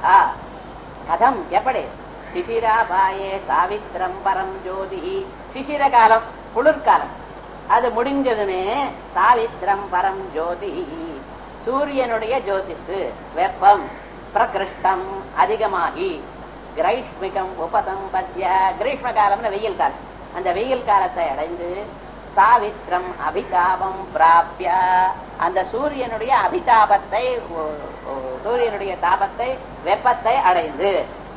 கதம் எப்படி சிசிராபாயே சாவித்திரம் பரம் ஜோதி சிசிர காலம் குளிர்காலம் அது முடிஞ்சதுமே சாவித்திரம் பரம் ஜோதி சூரியனுடைய ஜோதிஷு வெப்பம் பிரகிருஷ்டம் அதிகமாகி கிரைஷ்மிகம் உபசம்பத்திய கிரீஷ்ம காலம்னு வெயில் காலம் அந்த வெயில் காலத்தை அடைந்து சாவித்திரம் அபிதாபம் பிராபிய அந்த சூரியனுடைய அபிதாபத்தை ஓ- ஓ- சூரியனுடைய தாபத்தை வெப்பத்தை அடைந்து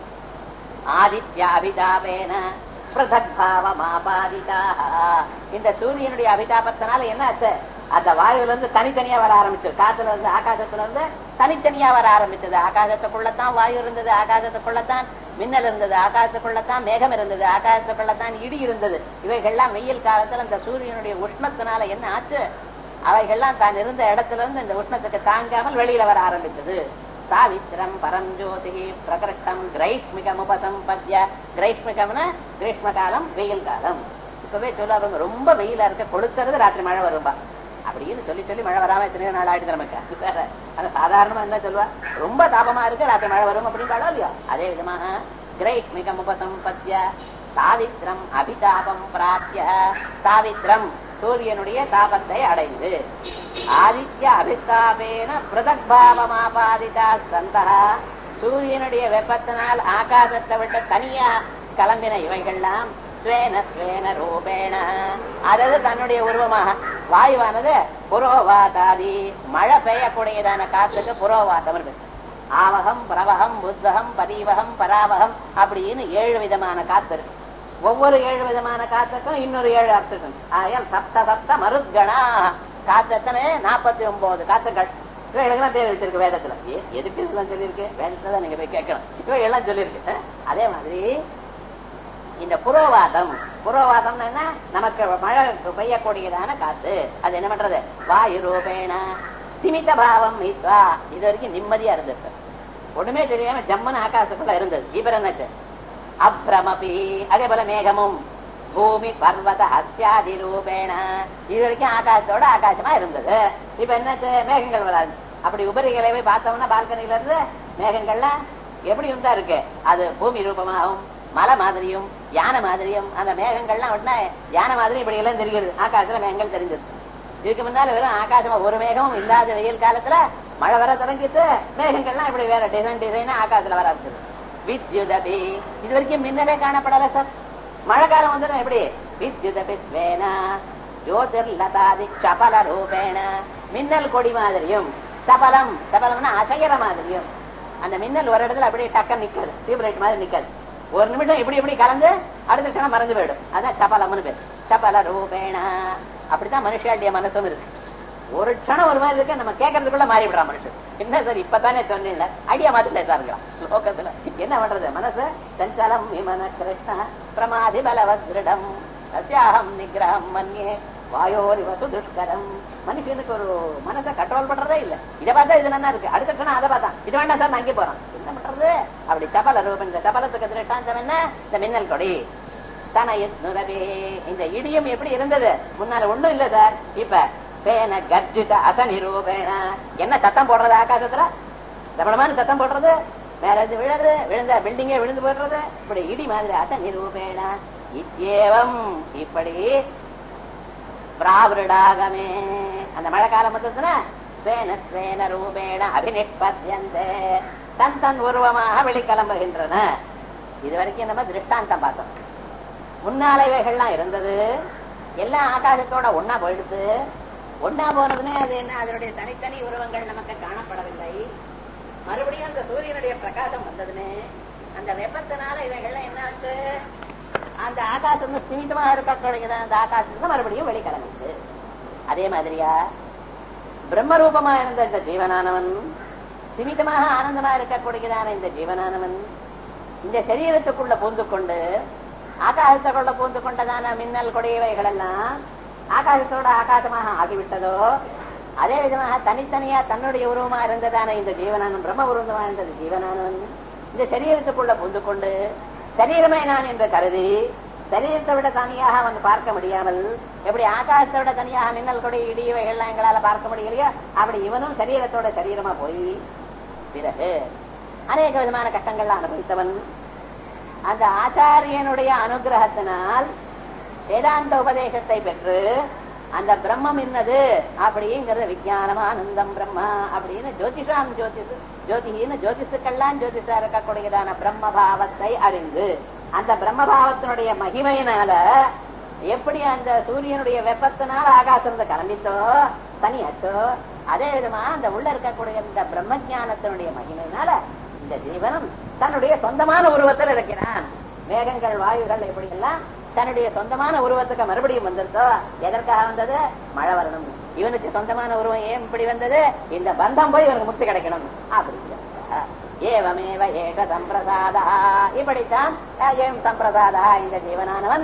ஆதித்ய அபிதாபேன பிரதக் பாவமாபாதிதாக இந்த சூரியனுடைய அபிதாபத்தினால என்ன ஆச்சு அந்த வாயுல இருந்து தனித்தனியா வர ஆரம்பிச்சது காத்துல இருந்து ஆகாசத்துல இருந்து தனித்தனியா வர ஆரம்பிச்சது ஆகாசத்துக்குள்ளத்தான் வாயு இருந்தது ஆகாசத்துக்குள்ளத்தான் மின்னல் இருந்தது ஆகாசத்துக்குள்ளத்தான் மேகம் இருந்தது ஆகாசத்துக்குள்ளத்தான் இடி இருந்தது இவைகள்லாம் வெயில் காலத்துல இந்த சூரியனுடைய உஷ்ணத்தினால என்ன ஆச்சு அவைகள்லாம் தான் இருந்த இடத்துல இருந்து இந்த உஷ்ணத்துக்கு தாங்காமல் வெளியில வர ஆரம்பிச்சது சாவித்திரம் பரஞ்சோதி பிரகிருஷ்டம் கிரைஷ்மிகம் உபசம்பத்திய கிரைஷ்மிகம்னா கிரீஷ்ம காலம் வெயில் காலம் இப்பவே சொல்லுவாங்க ரொம்ப வெயிலா இருக்க கொடுக்கறது ராத்திரி மழை வரும்பா அப்படின்னு சொல்லி சொல்லி மழை வராம எத்தனையோ நாள் ஆயிடுது நமக்கு வேற. ஆனா சாதாரணமா என்ன சொல்லுவா ரொம்ப தாபமா இருக்கு ராத்திரி மழை வரும் அப்படின்னு இல்லையோ அதே விதமாக கிரைஷ்மிகம் உபசம்பத்திய சாவித்திரம் அபிதாபம் பிராப்திய சாவித்திரம் சூரியனுடைய தாபத்தை அடைந்து ஆதித்ய அபிதாபேன பிரதக் பாவமாபாதிதா சந்தா சூரியனுடைய வெப்பத்தினால் ஆகாசத்தை விட்டு தனியா கிளம்பின இவைகள்லாம் ஸ்வேன ஸ்வேன ரூபேண அதாவது தன்னுடைய உருவமாக வாயுவானது புரோவாதாதி மழை பெய்யக்கூடியதான காத்துக்கு புரோவாதம் இருக்கு ஆவகம் பிரவகம் புத்தகம் பரீவகம் பராவகம் அப்படின்னு ஏழு விதமான காத்து இருக்கு ஒவ்வொரு ஏழு விதமான காத்துக்கும் இன்னொரு ஏழு அர்த்தம் ஆயால் சப்த சப்த மருத்கணா காத்து எத்தனை நாற்பத்தி ஒன்பது காத்துக்கள் இவைகளுக்கெல்லாம் பேர் வச்சிருக்கு வேதத்துல ஏ- எதுக்கு இதெல்லாம் சொல்லியிருக்கு வேதத்துல தான் நீங்க போய் கேட்கணும் இவை எல்லாம் சொல்லியிருக்கு அஹ், அதே மாதிரி இந்த புரோவாதம் புரோவாதம்னா என்ன நமக்கு மழை பெய்யக்கூடியதான காத்து அது என்ன பண்றது வாயு ரூபேண ஸ்திமித பாவம் ஈஸ்வா இது வரைக்கும் நிம்மதியா இருந்தது ஒண்ணுமே தெரியாம ஜம்மன் ஆகாசத்துல இருந்தது இப்ப என்னாச்சு அப்ரமபி அதே போல மேகமும் பூமி பர்வத ஹஸ்யாதி ரூபேண இது வரைக்கும் ஆகாசத்தோட ஆகாசமா இருந்தது இப்ப என்னாச்சு மேகங்கள் வராது அப்படி உபரிகளை போய் பார்த்தோம்னா பால்கனில இருந்து மேகங்கள்லாம் எப்படி இருந்தா இருக்கு அது பூமி ரூபமாகவும் மலை மாதிரியும் யானை மாதிரியும் அந்த மேகங்கள்லாம் உடனே யானை மாதிரி இப்படி எல்லாம் தெரிகிறது ஆகாசத்துல மேகங்கள் தெரிஞ்சது இதுக்கு முன்னால வெறும் ஆகாசமா ஒரு மேகமும் இல்லாத வெயில் காலத்துல மழை வர தொடங்கிட்டு மேகங்கள்லாம் இப்படி வேற டிசைன் டிசைனா ஆகாசத்துல வர ஆரம்பிச்சது வித்யுதபி இது வரைக்கும் மின்னலே காணப்படல சார் மழை காலம் வந்து எப்படி வித்யுதபி ஸ்வேனா ஜோதிர்லதாதி சபல ரூபேண மின்னல் கொடி மாதிரியும் சபலம் சபலம்னா அசைகிற மாதிரியும் அந்த மின்னல் ஒரு இடத்துல அப்படியே டக்க நிக்காது டியூப்லைட் மாதிரி நிக்காது ஒரு நிமிஷம் இப்படி இப்படி கலந்து அடுத்த க்ஷணம் மறைஞ்சு போயிடும் அதான் சபலம்னு பேர் சபல ரூபேண அப்படித்தான் மனுஷாண்டிய மனசும் இருக்கு ஒரு க்ஷணம் ஒரு மாதிரி இருக்கு நம்ம கேட்கறதுக்குள்ள மாறி விடுறான் மனுஷன் என்ன சார் இப்பதானே சொன்னீங்க ஐடியா மாத்தி பேசாருங்கிறான் லோகத்துல என்ன பண்றது மனசு சஞ்சலம் விமன கிருஷ்ண பிரமாதி பலவத்ரிடம் சசியாகம் நிகிரகம் மன்யே வாயோரிவ சுதுஷ்கரம் மனுஷனுக்கு ஒரு மனசை கண்ட்ரோல் பண்றதே இல்ல இதை பார்த்தா இது நல்லா இருக்கு அடுத்த க்ஷணம் அதை பார்த்தா இது வேண்டாம் சார் நான் அங்கே போறேன் என்ன பண்றது அப்படி சபல ரூபம் இந்த சபலத்துக்கு திருஷ்டாந்தம் என்ன இந்த மின்னல் கொடி தனயுரவே இந்த இடியும் எப்படி இருந்தது முன்னால ஒண்ணும் இல்ல சார் இப்ப பேன கர்ஜித அசநிரூபேன என்ன சத்தம் போடுறது ஆகாசத்துல பிரபலமான சத்தம் போடுறது மேல இருந்து விழுறது விழுந்த பில்டிங்கே விழுந்து போடுறது இப்படி இடி மாதிரி அசநிரூபேன இத்தியேவம் இப்படி பிராவிருடாகமே அந்த மழை காலம் வந்ததுன்னா ஸ்வேன ஸ்வேன ரூபேண அபிநிஷ்பத்தியந்தே தன் தன் உருவமாக வெளிக்கிளம்புகின்றன இது வரைக்கும் நம்ம திருஷ்டாந்தம் பார்த்தோம் முன்னால இவைகள்லாம் இருந்தது எல்லாம் ஆகாசத்தோட ஒன்னா போயிடுது ஒன்னா போனதுமே அது என்ன அதனுடைய தனித்தனி உருவங்கள் நமக்கு காணப்படவில்லை மறுபடியும் அந்த சூரியனுடைய பிரகாசம் வந்ததுமே அந்த வெப்பத்தினால இவைகள்லாம் என்ன ஆச்சு அந்த ஆகாசம் சீமிதமாக இருக்கக்கூடியது அந்த ஆகாசத்துல மறுபடியும் வெளிக்கிளம்பிச்சு அதே மாதிரியா பிரம்மரூபமா இருந்த இந்த ஜீவனானவன் சிமிதமாக ஆனந்தமா இருக்கக்கூடியதான இந்த ஜீவனானவன் இந்த சரீரத்துக்குள்ள பூந்து கொண்டு ஆகாசத்துக்குள்ள பூந்து கொண்டதான மின்னல் கொடியவைகள் எல்லாம் ஆகாசத்தோட ஆகாசமாக ஆகிவிட்டதோ அதே விதமாக தனித்தனியா தன்னுடைய உருவமா இருந்ததான இந்த ஜீவனானவன் பிரம்ம உருவமா இருந்தது ஜீவனானவன் இந்த சரீரத்துக்குள்ள பூந்து கொண்டு சரீரமே நான் என்று கருதி சரீரத்தை விட தனியாக அவன் பார்க்க முடியாமல் எப்படி ஆகாசத்தை விட தனியாக மின்னல் கொடி இடியவைகள்லாம் எங்களால பார்க்க முடியலையோ அப்படி இவனும் சரீரத்தோட சரீரமா போய் பிறகு அநேக விதமான கஷ்டங்கள்லாம் அனுபவித்தவன் அந்த ஆச்சாரியனுடைய அனுகிரகத்தினால் வேதாந்த உபதேசத்தை பெற்று அந்த பிரம்மம் என்னது அப்படிங்கிறது விஞ்ஞானம் ஆனந்தம் பிரம்மா அப்படின்னு ஜோதிஷாம் ஜோதிஷ் ஜோதிகின்னு ஜோதிஷுக்கெல்லாம் ஜோதிஷா இருக்கக்கூடியதான பிரம்ம பாவத்தை அறிந்து அந்த பிரம்ம பாவத்தினுடைய மகிமையினால எப்படி அந்த சூரியனுடைய வெப்பத்தினால ஆகாசம் இருந்து கிளம்பித்தோ தனியாச்சோ அதே விதமா அந்த உள்ள இருக்கக்கூடிய இந்த பிரம்ம ஞானத்தினுடைய மகிமையினால இந்த ஜீவனம் தன்னுடைய சொந்தமான உருவத்தில் இருக்கிறான் மேகங்கள் வாயுகள் எப்படி எல்லாம் தன்னுடைய சொந்தமான உருவத்துக்கு மறுபடியும் வந்திருக்கோ எதற்காக வந்தது மழை வரணும் இவனுக்கு சொந்தமான உருவம் ஏன் இப்படி வந்தது இந்த பந்தம் போய் இவனுக்கு முக்தி கிடைக்கணும் அப்படிங்கிறார் ஏவமேவ ஏக சம்பிரசாதா இப்படித்தான் ஏம் சம்பிரசாதா இந்த ஜீவனானவன்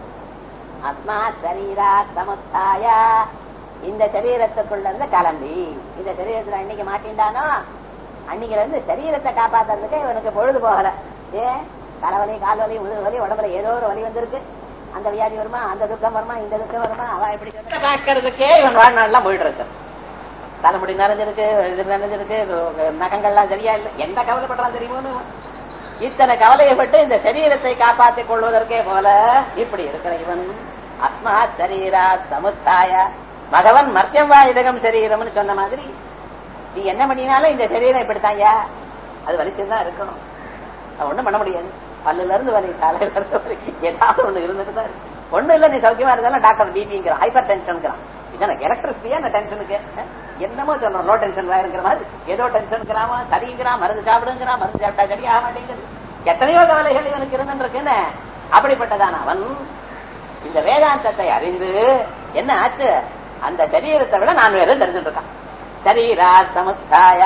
அஸ்மா சரீரா சமுத்தாய இந்த சரீரத்துக்குள்ள இருந்து கிளம்பி இந்த சரீரத்துல அன்னைக்கு மாட்டின்டானோ அன்னைக்குல இருந்து சரீரத்தை காப்பாத்துறதுக்கு இவனுக்கு பொழுது போகல ஏன் தலைவலி கால்வலி முதுகு வலி உடம்புல ஏதோ ஒரு வலி வந்திருக்கு அந்த வியாதி வருமா அந்த துக்கம் வருமா இந்த துக்கம் வருமா அவ இப்படி பாக்குறதுக்கே இவன் வாழ்நாள்லாம் போயிட்டு இருக்கு தலைமுடி நிறைஞ்சிருக்கு இது நிறைஞ்சிருக்கு நகங்கள்லாம் சரியா இல்லை எந்த கவலைப்படுறான் தெரியுமோ இத்தனை கவலையப்பட்டு இந்த சரீரத்தை காப்பாற்றிக் கொள்வதற்கே போல இப்படி இருக்கிற இவன் அஸ்மா சரீரா சமுத்தாய பகவன் மர்த்தியம் வாயுதகம் சரீரம்னு சொன்ன மாதிரி நீ என்ன பண்ணினாலும் இந்த சரீரம் இப்படித்தாயா அது வலிச்சுதான் இருக்கணும் அது ஒண்ணும் பண்ண முடியாது பல்லுல இருந்து வலி காலையில இருந்து வலி ஏதாவது ஒண்ணு இருந்துட்டு தான் இருக்கு ஒண்ணும் இல்ல நீ சௌக்கியமா இருந்தாலும் டாக்டர் பிபிங்கிறான் ஹைப்பர் டென்ஷன்ங்கிறான் இதான் எலக்ட்ரிசிட்டியா அந்த டென்ஷனுக்கு என்னமோ சொல்றோம் லோ டென்ஷன் இருக்கிற மாதிரி ஏதோ டென்ஷனுங்கிறாமா சரிங்கிறான் மருந்து சாப்பிடுங்கிறான் மருந்து சாப்பிட்டா சரியாக மாட்டேங்குது எத்தனையோ கவலைகள் இவனுக்கு இருந்துருக்குன்னு அப்படிப்பட்டதான அவன் இந்த வேதாந்தத்தை அறிந்து என்ன ஆச்சு அந்த சரீரத்தை விட நான் வேற தெரிஞ்சுட்டு இருக்கான் சரீரா சமுத்தாய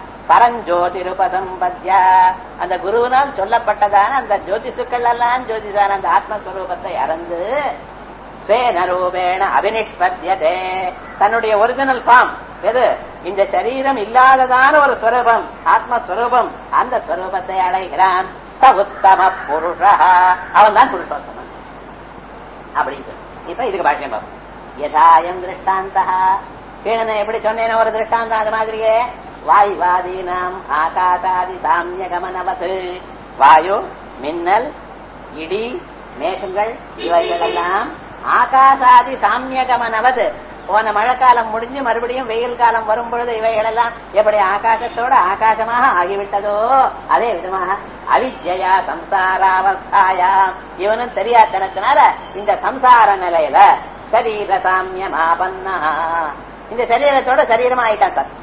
பரஞ்சோதிருபசம்பத்ய அந்த குருவினால் சொல்லப்பட்டதான அந்த ஜோதிஷுக்கள் எல்லாம் ஜோதிஷான அந்த ஆத்மஸ்வரூபத்தை அறிந்து ஸ்வேனரூபேண அபினிஷ்பத்தியதே தன்னுடைய ஒரிஜினல் ஃபார்ம் எது இந்த சரீரம் இல்லாததான ஒரு ஸ்வரூபம் ஆத்மஸ்வரூபம் அந்த ஸ்வரூபத்தை அடைகிறான் ச உத்தம புருஷா அவன் தான் புருஷோத்தமன் அப்படின்னு சொல்லி இப்ப இதுக்கு பாஷ்யம் பார்ப்போம் யதாயம் திருஷ்டாந்தா கீழே எப்படி சொன்னேன் ஒரு திருஷ்டாந்தம் அது மாதிரியே வாயுவாதீனாம் ஆகாசாதி சாமிய கமனவத்து வாயு மின்னல் இடி மேகங்கள் இவைகளெல்லாம் ஆகாசாதி சாமிய கமனவது போன மழைக்காலம் முடிஞ்சு மறுபடியும் வெயில் காலம் வரும் பொழுது இவைகளெல்லாம் எப்படி ஆகாசத்தோட ஆகாசமாக ஆகிவிட்டதோ அதே விதமாக அவித்யா சம்சாராவஸ்தாயா இவனும் தெரியாதனத்தினால இந்த சம்சார நிலையில சரீர சாமியமாபன்னா இந்த சரீரத்தோட சரீரமா ஆயிட்டான் சார்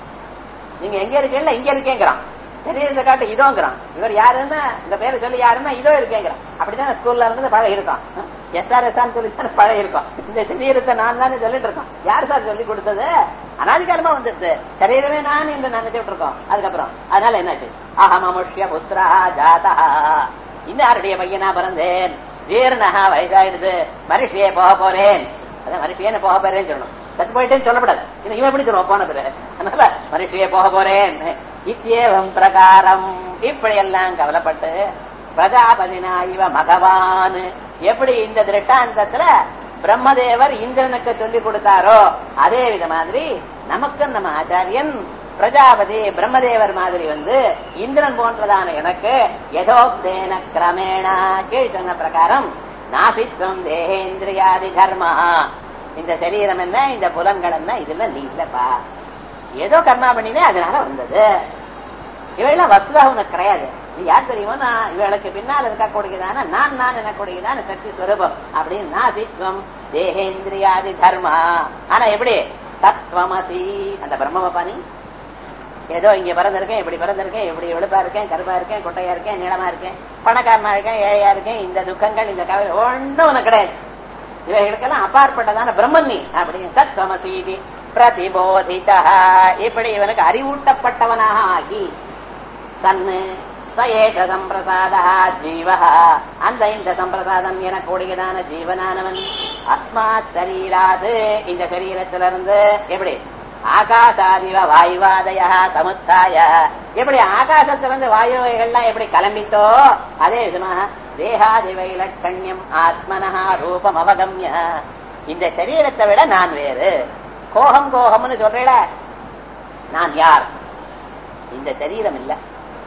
நீங்க எங்க இருக்கீங்களா இங்க இருக்கேங்கிறான் சரீரத்தை காட்டு இதோங்கிறான் இவர் யாருன்னா இந்த பேரை சொல்லி யாருன்னா இதோ இருக்கேங்கிறான் அப்படிதான் ஸ்கூல்ல இருந்து பழக இருக்கும் எஸ்ஆர்எஸ் சொல்லி தான் பழக இருக்கும் இந்த சரீரத்தை நான் தானே சொல்லிட்டு இருக்கோம் யார் சார் சொல்லி கொடுத்தது அனாதிகாரமா வந்துருது சரீரமே நான் என்று நினைச்சிட்டு இருக்கோம் அதுக்கப்புறம் அதனால என்னாச்சு அகமமுஷ்ய புத்திரா ஜாதா இன்னாருடைய பையனா பிறந்தேன் ஜீர்ணஹா வயசாயிடுது மனுஷியே போக போறேன் அதான் மனுஷியன்னு போக போறேன்னு சொல்லணும் சத்து போயிட்டேன்னு சொல்லப்படாது இது இவன் எப்படி சொல்லுவோம் போன பிறகு அதனால மனுஷியே போக போறேன் இத்தியேவம் பிரகாரம் இப்படி எல்லாம் கவலைப்பட்டு பிரஜாபதினா இவ மகவான் எப்படி இந்த திருஷ்டாந்தத்துல பிரம்மதேவர் இந்திரனுக்கு சொல்லி கொடுத்தாரோ அதே வித மாதிரி நமக்கு நம்ம ஆச்சாரியன் பிரஜாபதி பிரம்மதேவர் மாதிரி வந்து இந்திரன் போன்றதான எனக்கு யதோக்தேன கிரமேணா கீழ் சொன்ன பிரகாரம் நாசித்வம் தேகேந்திரியாதி தர்மா இந்த சரீரம் என்ன இந்த புலன்கள் என்ன இதுல நீ இல்லப்பா ஏதோ கர்மா பண்ணினே அதனால வந்தது இவையெல்லாம் வசுதா உனக்கு கிடையாது இது யார் தெரியுமா நான் இவளுக்கு பின்னால் இருக்கக்கூடியதான நான் நான் எனக்கூடியதான சக்தி ஸ்வரூபம் அப்படின்னு நாசித்வம் தேகேந்திரியாதி தர்மா ஆனா எப்படி தத்துவமசி அந்த பிரம்மபாணி ஏதோ இங்க பிறந்திருக்கேன் இப்படி பிறந்திருக்கேன் இப்படி வெளுப்பா இருக்கேன் கருப்பா இருக்கேன் குட்டையா இருக்கேன் நீளமா இருக்கேன் பணக்காரனா இருக்கேன் ஏழையா இருக்கேன் இந்த துக்கங்கள் இந்த கவலை ஒன்றும் உனக்கு கிடையாது இவைகளுக்கெல்லாம் அப்பாற்பட்டதான பிரம்மன் நீ அப்படின்னு தத்துவமசீதி பிரதிபோதிதா இப்படி இவனுக்கு அறிவூட்டப்பட்டவனாக ஆகி தன்னு சயேஷ சம்பிரசாதா ஜீவ அந்த இந்த சம்பிரசாதம் எனக்கூடியதான ஜீவனானவன் அஸ்மாத் சரீராது இந்த சரீரத்திலிருந்து எப்படி ஆகாசாதிவ வாயுவாதய சமுத்தாய எப்படி ஆகாசத்திலிருந்து வாயுவைகள்லாம் எப்படி கிளம்பித்தோ அதே விதமா தேகாதிவை லட்சண்யம் ஆத்மனஹா ரூபம் அவகம்ய இந்த சரீரத்தை விட நான் வேறு கோகம் கோகம்னு சொல்றேட நான் யார் இந்த சரீரம் இல்ல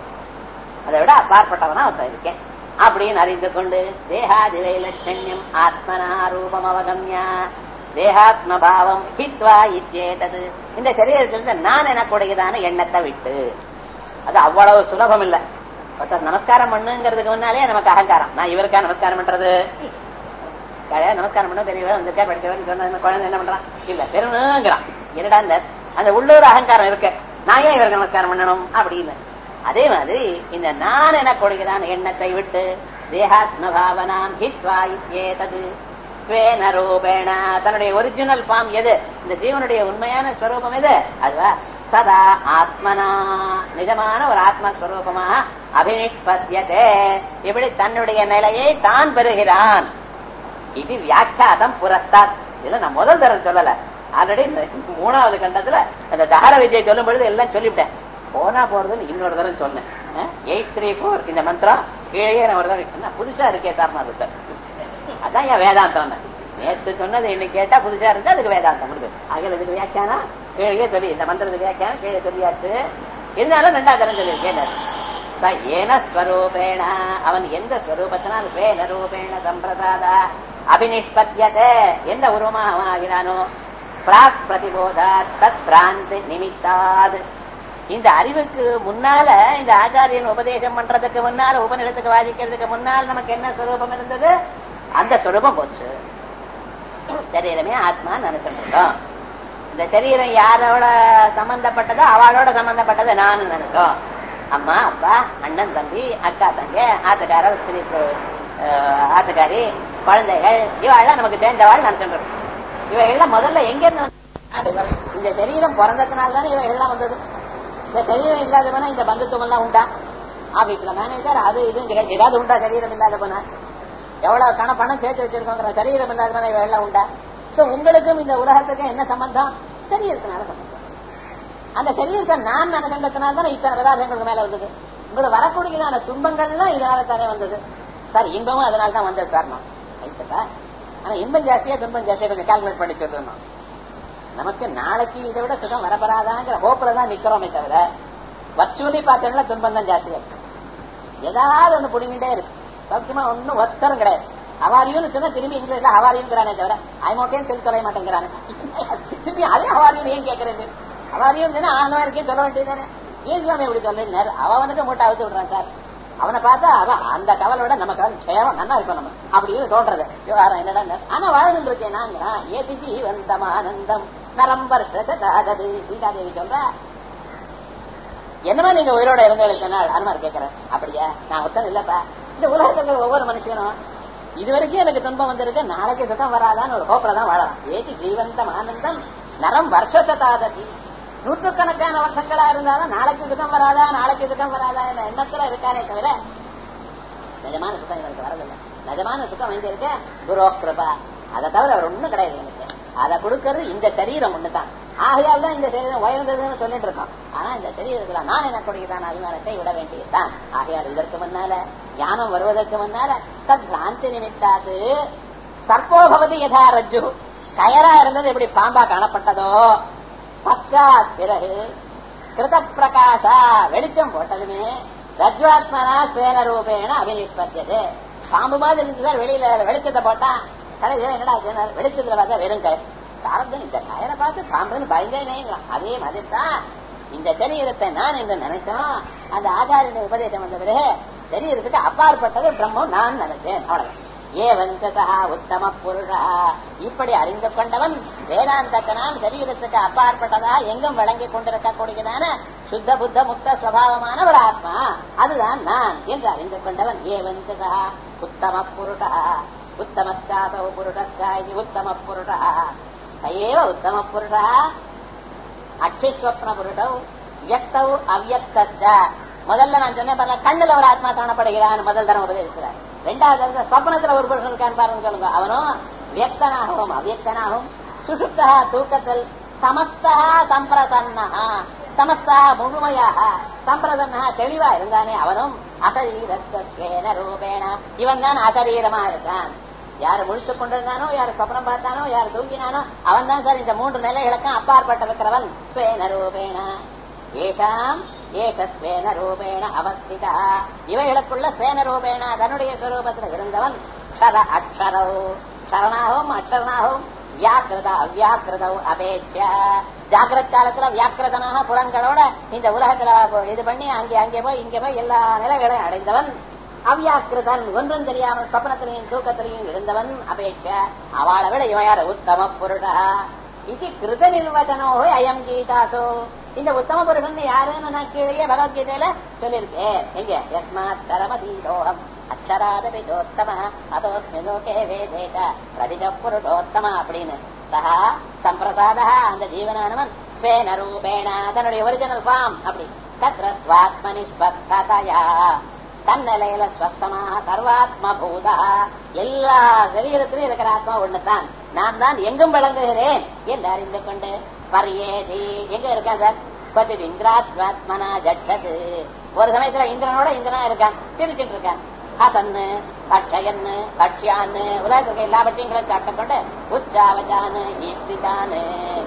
அதை விட அப்பாற்பட்டவனா ஒருத்தன் இருக்கேன் அப்படின்னு அறிந்து கொண்டு தேகாதிவை லட்சண்யம் ஆத்மனா ரூபம் அவகம்யா தேகாத்ம பாவம் ஹித்வா இச்சேதது இந்த சரீரத்திலிருந்து நான் எனக்குடையதான எண்ணத்தை விட்டு அது அவ்வளவு சுலபம் இல்ல ஒருத்தர் நமஸ்காரம் பண்ணுங்கிறதுக்கு முன்னாலே நமக்கு அகங்காரம் நான் இவருக்கா நமஸ்காரம் பண்றது யாரையா நமஸ்காரம் பண்ண தெரியல வந்திருக்கா படிச்சவன் சொன்ன குழந்தை என்ன பண்றான் இல்ல பெருணுங்கிறான் என்னடா இந்த அந்த உள்ளூர் அகங்காரம் இருக்கு நான் ஏன் இவருக்கு நமஸ்காரம் பண்ணணும் அப்படின்னு அதே மாதிரி இந்த நான் எனக்குடையதான எண்ணத்தை விட்டு தேகாத்ம பாவனாம் ஹித்வா இத்யேதது ஸ்வேன ரூபேண தன்னுடைய ஒரிஜினல் ஃபார்ம் எது இந்த ஜீவனுடைய உண்மையான ஸ்வரூபம் எது அதுவா சதா ஆத்மனா நிஜமான ஒரு ஆத்மஸ்வரூபமா அபினிஷ்பத்தியதே இப்படி தன்னுடைய நிலையை தான் பெறுகிறான் இது வியாக்கியாதம் புரஸ்தாத் இதுல நான் முதல் தரம் சொல்லல ஆல்ரெடி மூணாவது கண்டத்துல அந்த தகர விஜய் சொல்லும் பொழுது எல்லாம் சொல்லிவிட்டேன் போனா போறதுன்னு இன்னொரு தரம் சொன்னேன் எயிட் த்ரீ ஃபோர் இந்த மந்திரம் கீழே நான் ஒரு தரம் என்ன புதுசா இருக்கே சார் சார் அதான் என் வேதாந்தம் நேற்று சொன்னது இன்னைக்கு கேட்டா புதுசா இருந்தா அதுக்கு வேதாந்தம் இருக்கு அகில இதுக்கு வியாக்கியானம் கீழே சொல்லி இந்த மந்திரத்துக்கு வியாக்கியானம் கீழே சொல்லியாச்சு இருந்தாலும் ரெண்டாவது தரம் சொல்லியிருக்கேன் ஏன ஸ்வரூபேண அவன் எந்த ஸ்வரூபத்தினால் வேன ரூபேண சம்பிரசாதா அபினிஷ்பத்தியதே எந்த உருவமாக அவன் ஆகிறானோ பிராக் பிரதிபோதா தத் பிராந்தி நிமித்தாது இந்த அறிவுக்கு முன்னால இந்த ஆச்சாரியன் உபதேசம் பண்றதுக்கு முன்னால உபநிடத்துக்கு வாதிக்கிறதுக்கு முன்னால் நமக்கு என்ன ஸ்வரூபம் இருந்தது அந்த ஸ்வரூபம் போச்சு சரீரமே ஆத்மா நினைச்சிருக்கோம் இந்த சரீரம் யாரோட சம்பந்தப்பட்டதோ அவளோட சம்பந்தப்பட்டது நான் நினைக்கும் அம்மா அப்பா அண்ணன் தம்பி அக்கா தங்க ஆத்துக்காரர் ஸ்திரீ அஹ், ஆத்துக்காரி குழந்தைகள் இவாள்லாம் நமக்கு சேர்ந்தவாள் நினைச்சுட்டு இவைகள்லாம் முதல்ல எங்க இருந்து வந்து- அது வரை. இந்த சரீரம் பிறந்ததுனால தானே இவைகள்லாம் வந்தது இந்த சரீரம் இல்லாதவனா இந்த பந்துத்துவம் எல்லாம் உண்டா ஆபீஸ்ல மேனேஜர் அது இதுவும் கிடையாது ஏதாவது உண்டா சரீரம் இல்லாதவனா எவ்வளவு கண பணம் சேர்த்து வச்சிருக்கோங்கிற சரீரம் இல்லாதவனா இவைகள்லாம் உண்டா சோ உங்களுக்கும் இந்த உலகத்துக்கும் என்ன சம்பந்தம் சரீரத்தினால சம்பந்தம் அந்த சரீரத்தை நான் நினைக்கின்றதுனால தானே இத்தனை பதார்த்தங்களுக்கு மேல வந்தது உங்களுக்கு வரக்கூடியதான துன்பங்கள்லாம் இதனால தானே வந்தது சார் இன்பமும் அதனால தான் வந்தது சார் நான் ரைட்டுப்பா ஆனா இன்பம் ஜாஸ்தியா துன்பம் ஜாஸ்தியா கொஞ்சம் கால்குலேட் பண்ணி சொல்லணும் நமக்கு நாளைக்கு இதை விட சுகம் வரப்படாதாங்கிற ஹோப்ல தான் நிக்கிறோமே தவிர வர்ச்சுவலி பார்த்தோம்னா துன்பம் தான் ஜாஸ்தியா இருக்கு ஏதாவது ஒண்ணு புடிங்கிட்டே இருக்கு சௌக்கியமா ஒண்ணும் ஒத்தரும் கிடையாது அவாரியும் சொன்னா திரும்பி இங்கிலீஷ்ல அவாரியுங்கிறானே தவிர ஐமோக்கேன்னு சொல்லி தொலை மாட்டேங்கிறானே திரும்பி அதே அவாரியும் ஏன் கேட்கறது அவாரியும் சொன்னா அந்த மாதிரி சொல்ல வேண்டியதானே ஏன் சுவாமி இப்படி சொல்லிருந்தாரு அவனுக்கு மூட்டை அவுத்து விடுறான் சார் அவனை பார்த்தா அவன் அந்த கவலை விட நம்ம கவலை சேவம் நல்லா இருக்கும் நம்ம அப்படின்னு தோன்றது விவகாரம் என்னடா ஆனா வாழ்ந்துட்டு இருக்கேன் நாங்க ஏதி ஜீவந்தம் ஆனந்தம் நரம் வருஷது சீதாதேவி சொல்ற என்னமா நீங்க உயிரோட இருந்தேன் நாள் அனுமார் கேட்கிறேன் அப்படியா நான் ஒத்தன் இல்லப்பா இந்த உலகத்துல ஒவ்வொரு மனுஷனும் இது வரைக்கும் எனக்கு துன்பம் வந்திருக்கு நாளைக்கு சுகம் வராதான்னு ஒரு ஹோப்ல தான் வாழலாம் ஏதி ஜீவந்தம் ஆனந்தம் நரம் வருஷதாததி நூற்றுக்கணக்கான வருஷங்களா இருந்தாலும் நாளைக்கு சுகம் வராதா நாளைக்கு சுகம் வராதா என்ற எண்ணத்துல இருக்கானே தவிர நிஜமான சுகம் இவனுக்கு வரதில்லை நிஜமான சுகம் எங்க இருக்க குரோ கிருபா அதை தவிர அவர் ஒண்ணும் கிடையாது இவனுக்கு அதை கொடுக்கறது இந்த சரீரம் ஒண்ணுதான் ஆகையால் தான் இந்த சரீரம் உயர்ந்ததுன்னு சொல்லிட்டு இருக்கோம் ஆனா இந்த சரீரத்துல நான் என்ன கொடுக்கிறான் அபிமானத்தை விட வேண்டியதுதான் ஆகையால் இதற்கு முன்னால ஞானம் வருவதற்கு முன்னால தத் பிராந்தி நிமித்தாது சர்ப்போபவதி யதா ரஜ்ஜு கயரா இருந்தது எப்படி பாம்பா காணப்பட்டதோ பశ్చాத் பிறகு கிருத பிரகாசா வெளிச்சம் போட்டதுமே ரஜ்வாத்மனா ஸ்வேன ரூபேன அபினிஷ்பத்தியது பாம்பு மாதிரி இருந்து சார் வெளியில வெளிச்சத்தை போட்டா கடைசியில் என்னடா ஆச்சுன்னா, வெளிச்சத்துல பார்த்தா வெறும் கயிறு காரணம் இந்த கயரை பார்த்து பாம்புன்னு பயந்தேனேங்களாம் அதே மாதிரி தான் இந்த சரீரத்தை நான் என்று நினைச்சோம் அந்த ஆச்சாரிய உபதேசம் வந்த பிறகு சரீரத்துக்கு அப்பாற்பட்டது பிரம்மம் நான் நினைச்சேன் அவ்வளவுதான் ஏ வஞ்சதா உத்தம புருஷா இப்படி அறிந்து கொண்டவன் வேதாந்தத்தினால் சரீரத்துக்கு அப்பாற்பட்டதா எங்கும் வழங்கி கொண்டிருக்கக்கூடியதான சுத்த புத்த முக்த சுவாவமான ஒரு ஆத்மா அதுதான் நான் என்று அறிந்து கொண்டவன் ஏ வஞ்சதா உத்தம புருஷா உத்தமஸ்தாதோ புருஷஸ்தா இது உத்தம புருஷா சயேவ உத்தம புருஷா அக்ஷிஸ்வப்ன புருஷௌ வியக்தௌ அவ்யக்தஸ்ட முதல்ல நான் சொன்னேன் பாருங்க கண்ணுல ஒரு ஆத்மா காணப்படுகிறான் முதல் தரம் உபதேசிக்கிறார் ரெண்டாவது தடவை சொப்னத்துல ஒரு புருஷன் இருக்கான்னு பாருங்க சொல்லுங்க அவனும் வியக்தனாகவும் அவ்யக்தனாகவும் சுஷுப்தா தூக்கத்தில் சமஸ்தா சம்பிரசன்னா சமஸ்தா முழுமையாக சம்பிரசன்னா தெளிவா இருந்தானே அவனும் அசரீரஸ்வேன ரூபேண இவன் தான் அசரீரமா இருக்கான் யாரு முழித்துக் கொண்டிருந்தானோ யாரு சொப்னம் பார்த்தானோ யாரு தூங்கினானோ அவன் தான் சார் இந்த மூன்று நிலைகளுக்கும் அப்பாற்பட்டிருக்கிறவன் ஸ்வேன ரூபேண ஏஷாம் ஏஷ ஸ்வேன ரூபேண அவஸ்திதா இவைகளுக்குள்ள ஸ்வேன ரூபேண தன்னுடைய ஸ்வரூபத்தில் இருந்தவன் க்ஷர அக்ஷரோ க்ஷரணாகவும் அக்ஷரனாகவும் வியாக்கிருத அவ்யாக்கிருதௌ அபேட்ச ஜாகிரத் காலத்துல வியாக்கிரதனாக புலன்களோட இந்த உலகத்துல இது பண்ணி அங்கே அங்கே போய் இங்கே போய் எல்லா நிலைகளையும் அடைந்தவன் அவ்யாக்கிருதன் ஒன்றும் தெரியாமல் சொப்னத்திலையும் தூக்கத்திலையும் இருந்தவன் அபேட்ச அவளை விட இவன் யாரு உத்தம புருஷா இது கிருத நிர்வச்சனோ அயம் கீதாசோ இந்த உத்தம புருஷன் யாருன்னு நான் கீழே பகவத்கீதையில சொல்லியிருக்கேன் எங்க யஸ்மாத் கரமதீதோகம் அக்ஷராதபி சோத்தம அதோஸ்மி லோகே வேதேக பிரதிஜ புருஷோத்தம அப்படின்னு சஹா சம்பிரசாதா அந்த ஜீவனானவன் ஸ்வேன ரூபேண தன்னுடைய ஒரிஜினல் ஃபார்ம் அப்படி தத்ர ஸ்வாத்மனிஷ்பத்தயா தன்னிலையில ஸ்வஸ்தமாக சர்வாத்ம பூதா எல்லா சரீரத்திலும் இருக்கிற ஆத்மா ஒண்ணுதான் நான் தான் எங்கும் விளங்குகிறேன் என்று அறிந்து கொண்டு பரியேதி எங்க இருக்கேன் சார் கொஞ்சம் இந்திராத்மாத்மனா ஜட்சது ஒரு சமயத்துல இந்திரனோட இந்திரனா இருக்கான் சிரிச்சுட்டு இருக்கான் ஹசன்னு அக்ஷயன்னு கட்சியான்னு உலகத்துக்கு எல்லா பட்டியங்களும் சாப்பிட்டுக்கொண்டு உச்சாவஜானு ஈப்சிதானு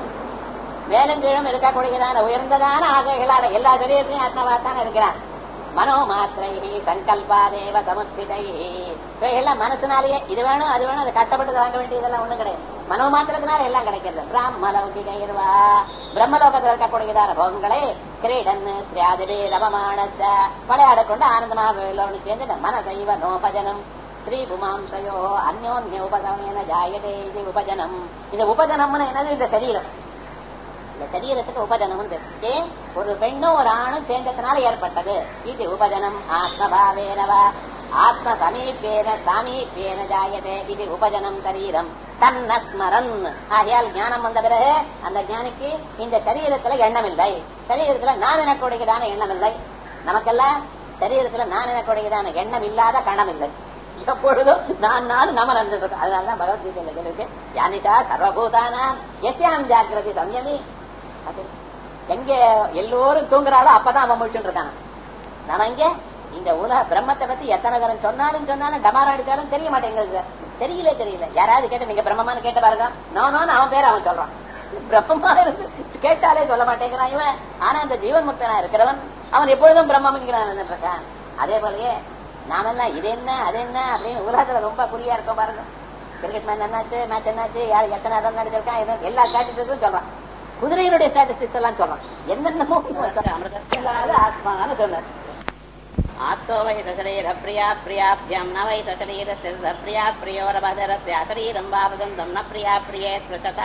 மேலும் கீழும் இருக்கக்கூடியதான உயர்ந்ததான ஆசைகளான எல்லா சரீரத்தையும் ஆத்மாவாத்தான் இருக்கிறான் மனோ மாத்திரை சங்கல்பாதேவ சமுத்திதை இவைகள்லாம் மனசுனாலேயே இது வேணும் அது வேணும் அது கட்டப்பட்டு வாங்க வேண்டியதெல்லாம் ஒண்ணும் கிடையாது மனோ மாத்திரத்தினால எல்லாம் கிடைக்கிறது பிராம லௌகிக இருவா பிரம்மலோகத்தில் இருக்கக்கூடியதான போகங்களே கிரீடன் திரியாதிரே ரமமானஸ்த விளையாட கொண்டு ஆனந்தமாக வெள்ளோன்னு சேர்ந்து மனசைவ நோபஜனம் ஸ்ரீ புமாம்சயோ அந்யோன்ய உபதமேன ஜாயதே இது உபஜனம் இந்த உபஜனம்னு என்னது இந்த சரீரம் இந்த சரீரத்துக்கு உபஜனம் ஏன் ஒரு பெண்ணும் ஒரு ஆணும் சேர்ந்ததுனால ஏற்பட்டது இது உபஜனம் ஆத்மபாவேனவா ஆத்ம சமீபேன சாமீபேன ஜாயதே இது உபஜனம் சரீரம் தன்ன ஸ்மரன் ஆகையால் ஞானம் வந்த பிறகு அந்த ஞானிக்கு இந்த சரீரத்துல எண்ணம் இல்லை சரீரத்துல நான் எனக்கூடியதான எண்ணம் இல்லை நமக்கெல்லாம் சரீரத்துல நான் எனக்கூடியதான எண்ணம் இல்லாத கணம் இல்லை எப்பொழுதும் நான் நான் நம்ம நடந்துட்டு அதனாலதான் பகவத்கீதையில சொல்லிருக்கு யானிஷா சர்வபூதானாம் எஸ்யாம் ஜாக்கிரதி சம்யமி அது எங்க எல்லோரும் தூங்குறாளோ அப்பதான் அவன் முடிச்சுட்டு இருக்கான் நாம இங்க இந்த உலக பிரம்மத்தை பத்தி எத்தனை தரம் சொன்னாலும் சொன்னாலும் டமாரா அடிச்சாலும் தெரிய மாட்டேங்குது தெரியல தெரியல யாராவது கேட்ட நீங்க பிரம்மமான்னு கேட்ட பாருங்க நானும் அவன் பேர் அவன் சொல்றான் பிரம்மமா இருந்து கேட்டாலே சொல்ல மாட்டேங்கிறான் இவன் ஆனா அந்த ஜீவன் முக்தனா இருக்கிறவன் அவன் எப்பொழுதும் பிரம்மங்கிறான் இருக்கான் அதே போலயே நாமெல்லாம் இது என்ன அது என்ன அப்படின்னு உலகத்துல ரொம்ப குறியா இருக்கோம் பாருங்க கிரிக்கெட் மேட்ச் என்னாச்சு மேட்ச் என்னாச்சு யார் எத்தனை ரன் அடிச்சிருக்கான் இது எல்லா ஸ்டாட்டிஸ்டிக்ஸும் சொல்றான் குதிரையினுடைய ஸ்டாட்டிஸ்டிக்ஸ் எல்லாம் சொல்றான் என்னென்னமோ இல்லாத ஆத்மான்னு சொன்னார் ஆத்தோ வை சரீர பிரியா பிரியாபியம் ந வை சரீர பிரியா பிரியோரபதரஸ்ய அசரீரம் பாவதந்தம் ந பிரியா பிரியே ஸ்பிருஷதா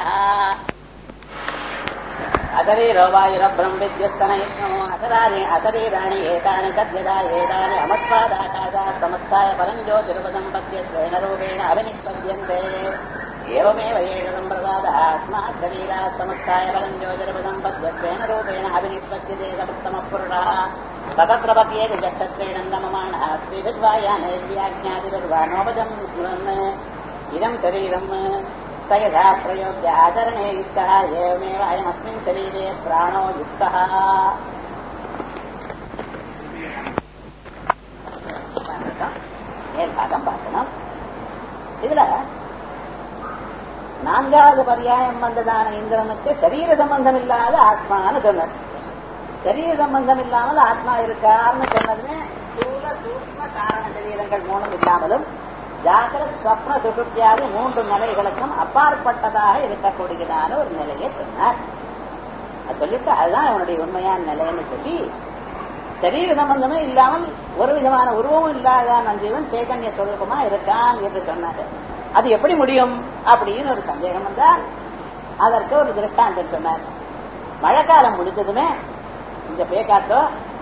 అశరీరో వాయురభ్రం విద్యుత్తనైష్ణమో అసరాణి అశరీరాణి ఏతాని తద్యదా ఏతాని అమత్వాదాకాశాత్ సముత్థాయ పరం జ్యోతిరుపసంపద్య స్వేన రూపేణ అభినిష్పద్యంతే ఏవమేవ ఏష సంప్రదాదः అస్మాత్ శరీరాత్ సముత్థాయ పరం జ్యోతిరుపసంపద్య స్వేన రూపేణ అభినిష్పద్యతే సముత్తమః పురుషः తతత్ర పత్యేతి జట్టత్రేణन्दమమాణः శ్రీభిద్వాయానే వ్యాజ్ఞాతిర్వాణోపజం ఇదం శరీరం स यथा प्रयोग्य आचरणे युक्तः एवमेव अयमस्मिन् शरीरे प्राणो युक्तः மேல்பாகம் பார்க்கணும் இதுல நான்காவது பரியாயம் வந்ததான இந்திரனுக்கு சரீர சம்பந்தம் இல்லாத ஆத்மான்னு சொன்னது சரீர சம்பந்தம் இல்லாமல் ஆத்மா இருக்காருன்னு சொன்னதுமே ஸ்தூல சூக்ம காரண சரீரங்கள் மூணும் இல்லாமலும் ஜாகிரத் ஸ்வப்ன சுசுப்தியாதி மூன்று நிலைகளுக்கும் அப்பாற்பட்டதாக இருக்கக்கூடியதான ஒரு நிலையை சொன்னார் அது சொல்லிட்டு அதுதான் அவனுடைய உண்மையான நிலைன்னு சொல்லி சரீர சம்பந்தமே இல்லாமல் ஒரு விதமான உருவமும் இல்லாத ஜீவன் சைதன்ய சொல்லுமா இருக்கான் என்று சொன்னாரு அது எப்படி முடியும் அப்படின்னு ஒரு சந்தேகம் வந்தால் அதற்கு ஒரு திருஷ்டாந்தம் சொன்னார் மழைக்காலம் முடிஞ்சதுமே இந்த பேக்காத்தோ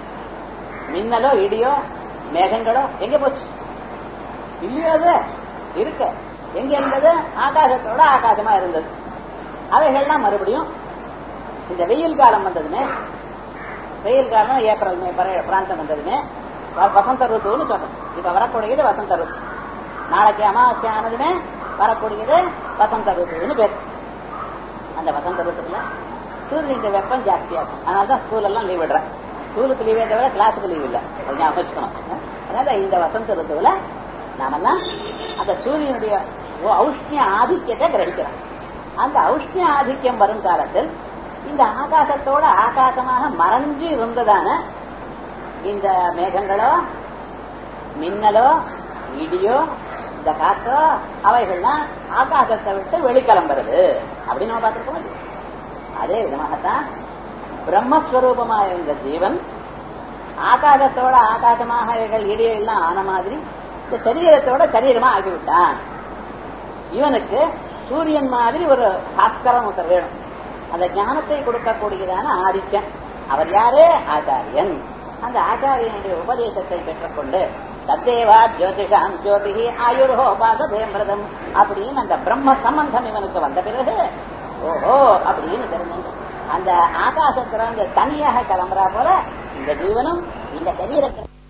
மின்னலோ இடியோ மேகங்களோ எங்க போச்சு இல்லையோ அது இருக்க எங்க இருந்தது ஆகாசத்தோட ஆகாசமா இருந்தது அவைகள்லாம் மறுபடியும் இந்த வெயில் காலம் வந்ததுமே வெயில் காலம் ஏப்ரல் மே பிராந்தம் வந்ததுமே வசந்த ருத்துன்னு சொல்றோம் இப்ப வரக்கூடியது வசந்த ருத்து நாளைக்கு அமாவாசை ஆனதுமே வரக்கூடியது வசந்த ருத்துன்னு பேர் அந்த வசந்த ருத்துக்குள்ள சூரியனுடைய வெப்பம் ஜாஸ்தியாகும் அதனாலதான் ஸ்கூல் எல்லாம் லீவ் விடுறேன் ஸ்கூலுக்கு லீவே தவிர கிளாஸுக்கு லீவ் இல்லை ஞாபகம் வச்சுக்கணும் அதனால இந்த வசந்த ருத்துவுல நாமெல்லாம் அந்த சூரியனுடைய ஔஷ்ணிய ஆதிக்கத்தை கிரகிக்கிறோம் அந்த ஔஷ்ணிய ஆதிக்கம் வரும் காலத்தில் இந்த ஆகாசத்தோட ஆகாசமாக மறைஞ்சு இருந்ததான இந்த மேகங்களோ மின்னலோ இடியோ இந்த காற்றோ அவைகள்லாம் ஆகாசத்தை விட்டு வெளிக்கிளம்புறது அப்படின்னு நம்ம பார்த்துருக்கோம் அதே விதமாகத்தான் பிரம்மஸ்வரூபமா இருந்த ஜீவன் ஆகாசத்தோட ஆகாசமாக இவைகள் இடியோ எல்லாம் ஆன மாதிரி இந்த சரீரத்தோட சரீரமா ஆகிவிட்டான் இவனுக்கு சூரியன் மாதிரி ஒரு பாஸ்கரம் ஒருத்தர் வேணும் அந்த ஞானத்தை கொடுக்கக்கூடியதான ஆதித்யன் அவர் யாரு ஆச்சாரியன் அந்த ஆச்சாரியனுடைய உபதேசத்தை பெற்றுக்கொண்டு தத்தேவா ஜோதிஷாம் ஜோதிகி ஆயுர்ஹோ பாசதேமிரதம் அப்படின்னு அந்த பிரம்ம சம்பந்தம் இவனுக்கு வந்த பிறகு ஓஹோ அப்படின்னு தெரிஞ்சு அந்த ஆகாசத்துல தனியாக கிளம்புறா போல இந்த ஜீவனும் இந்த சரீரத்தில்